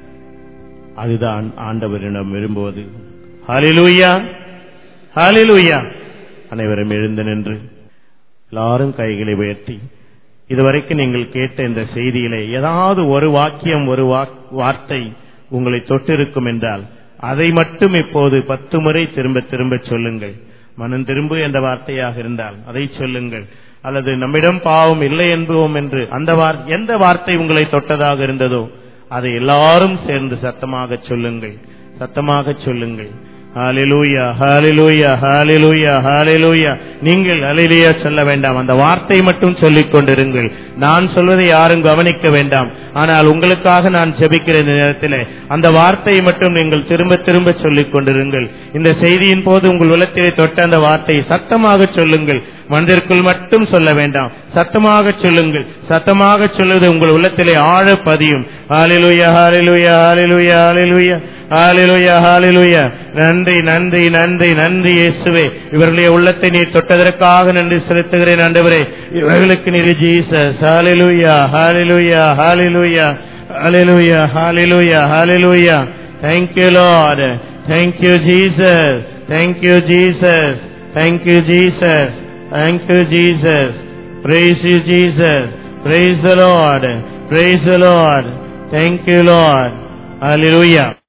அதுதான் ஆண்டவரிடம் விரும்புவது ஹalleluya ஹalleluya அனைவரும் எழுந்து நின்று எல்லாரும் கைகளை உயர்த்தி இதுவரைக்கும் நீங்கள் கேட்ட இந்த செய்தியிலே ஏதாவது ஒரு வாக்கியம் ஒரு வாக்- வார்த்தை உங்களை தொட்டிருக்கும் என்றால் அதை மட்டும் இப்போது பத்து முறை திரும்ப திரும்ப சொல்லுங்கள் மனம் திரும்பு என்ற வார்த்தையாக இருந்தால் அதை சொல்லுங்கள் அல்லது நம்மிடம் பாவம் இல்லை என்போம் என்று அந்த வார்- எந்த வார்த்தை உங்களை தொட்டதாக இருந்ததோ அதை எல்லாரும் சேர்ந்து சத்தமாக சொல்லுங்கள் சத்தமாக சொல்லுங்கள் ஹalleluya ஹalleluya ஹalleluya ஹalleluya நீங்கள் ஹalleluya சொல்ல வேண்டாம் அந்த வார்த்தை மட்டும் சொல்லிக் கொண்டிருங்கள் நான் சொல்வதை யாரும் கவனிக்க வேண்டாம் ஆனால் உங்களுக்காக நான் ஜெபிக்கிற இந்த நேரத்தில் அந்த வார்த்தையை மட்டும் நீங்கள் திரும்ப திரும்ப சொல்லிக் கொண்டிருங்கள் இந்த செய்தியின் போது உங்கள் உள்ளத்திலே தொட்ட அந்த வார்த்தையை சத்தமாக சொல்லுங்கள் மனதிற்குள் மட்டும் சொல்ல வேண்டாம் சத்தமாக சொல்லுங்கள் சத்தமாக சொல்லுவது உங்கள் உள்ளத்திலே ஆழ பதியும் ஹalleluya hallelujah hallelujah hallelujah hallelujah hallelujah நன்றி நன்றி நன்றி நன்றி இயேசுவே இவர்களுடைய உள்ளத்தை நீர் தொட்டதற்காக நன்றி செலுத்துகிறேன் ஆண்டவரே இவர்களுக்கு நீர் Jesus hallelujah hallelujah hallelujah hallelujah hallelujah hallelujah thank you lord thank you jesus thank you jesus thank you jesus thank you jesus praise you jesus Praise the Lord. Praise the Lord. Thank you, Lord. Hallelujah.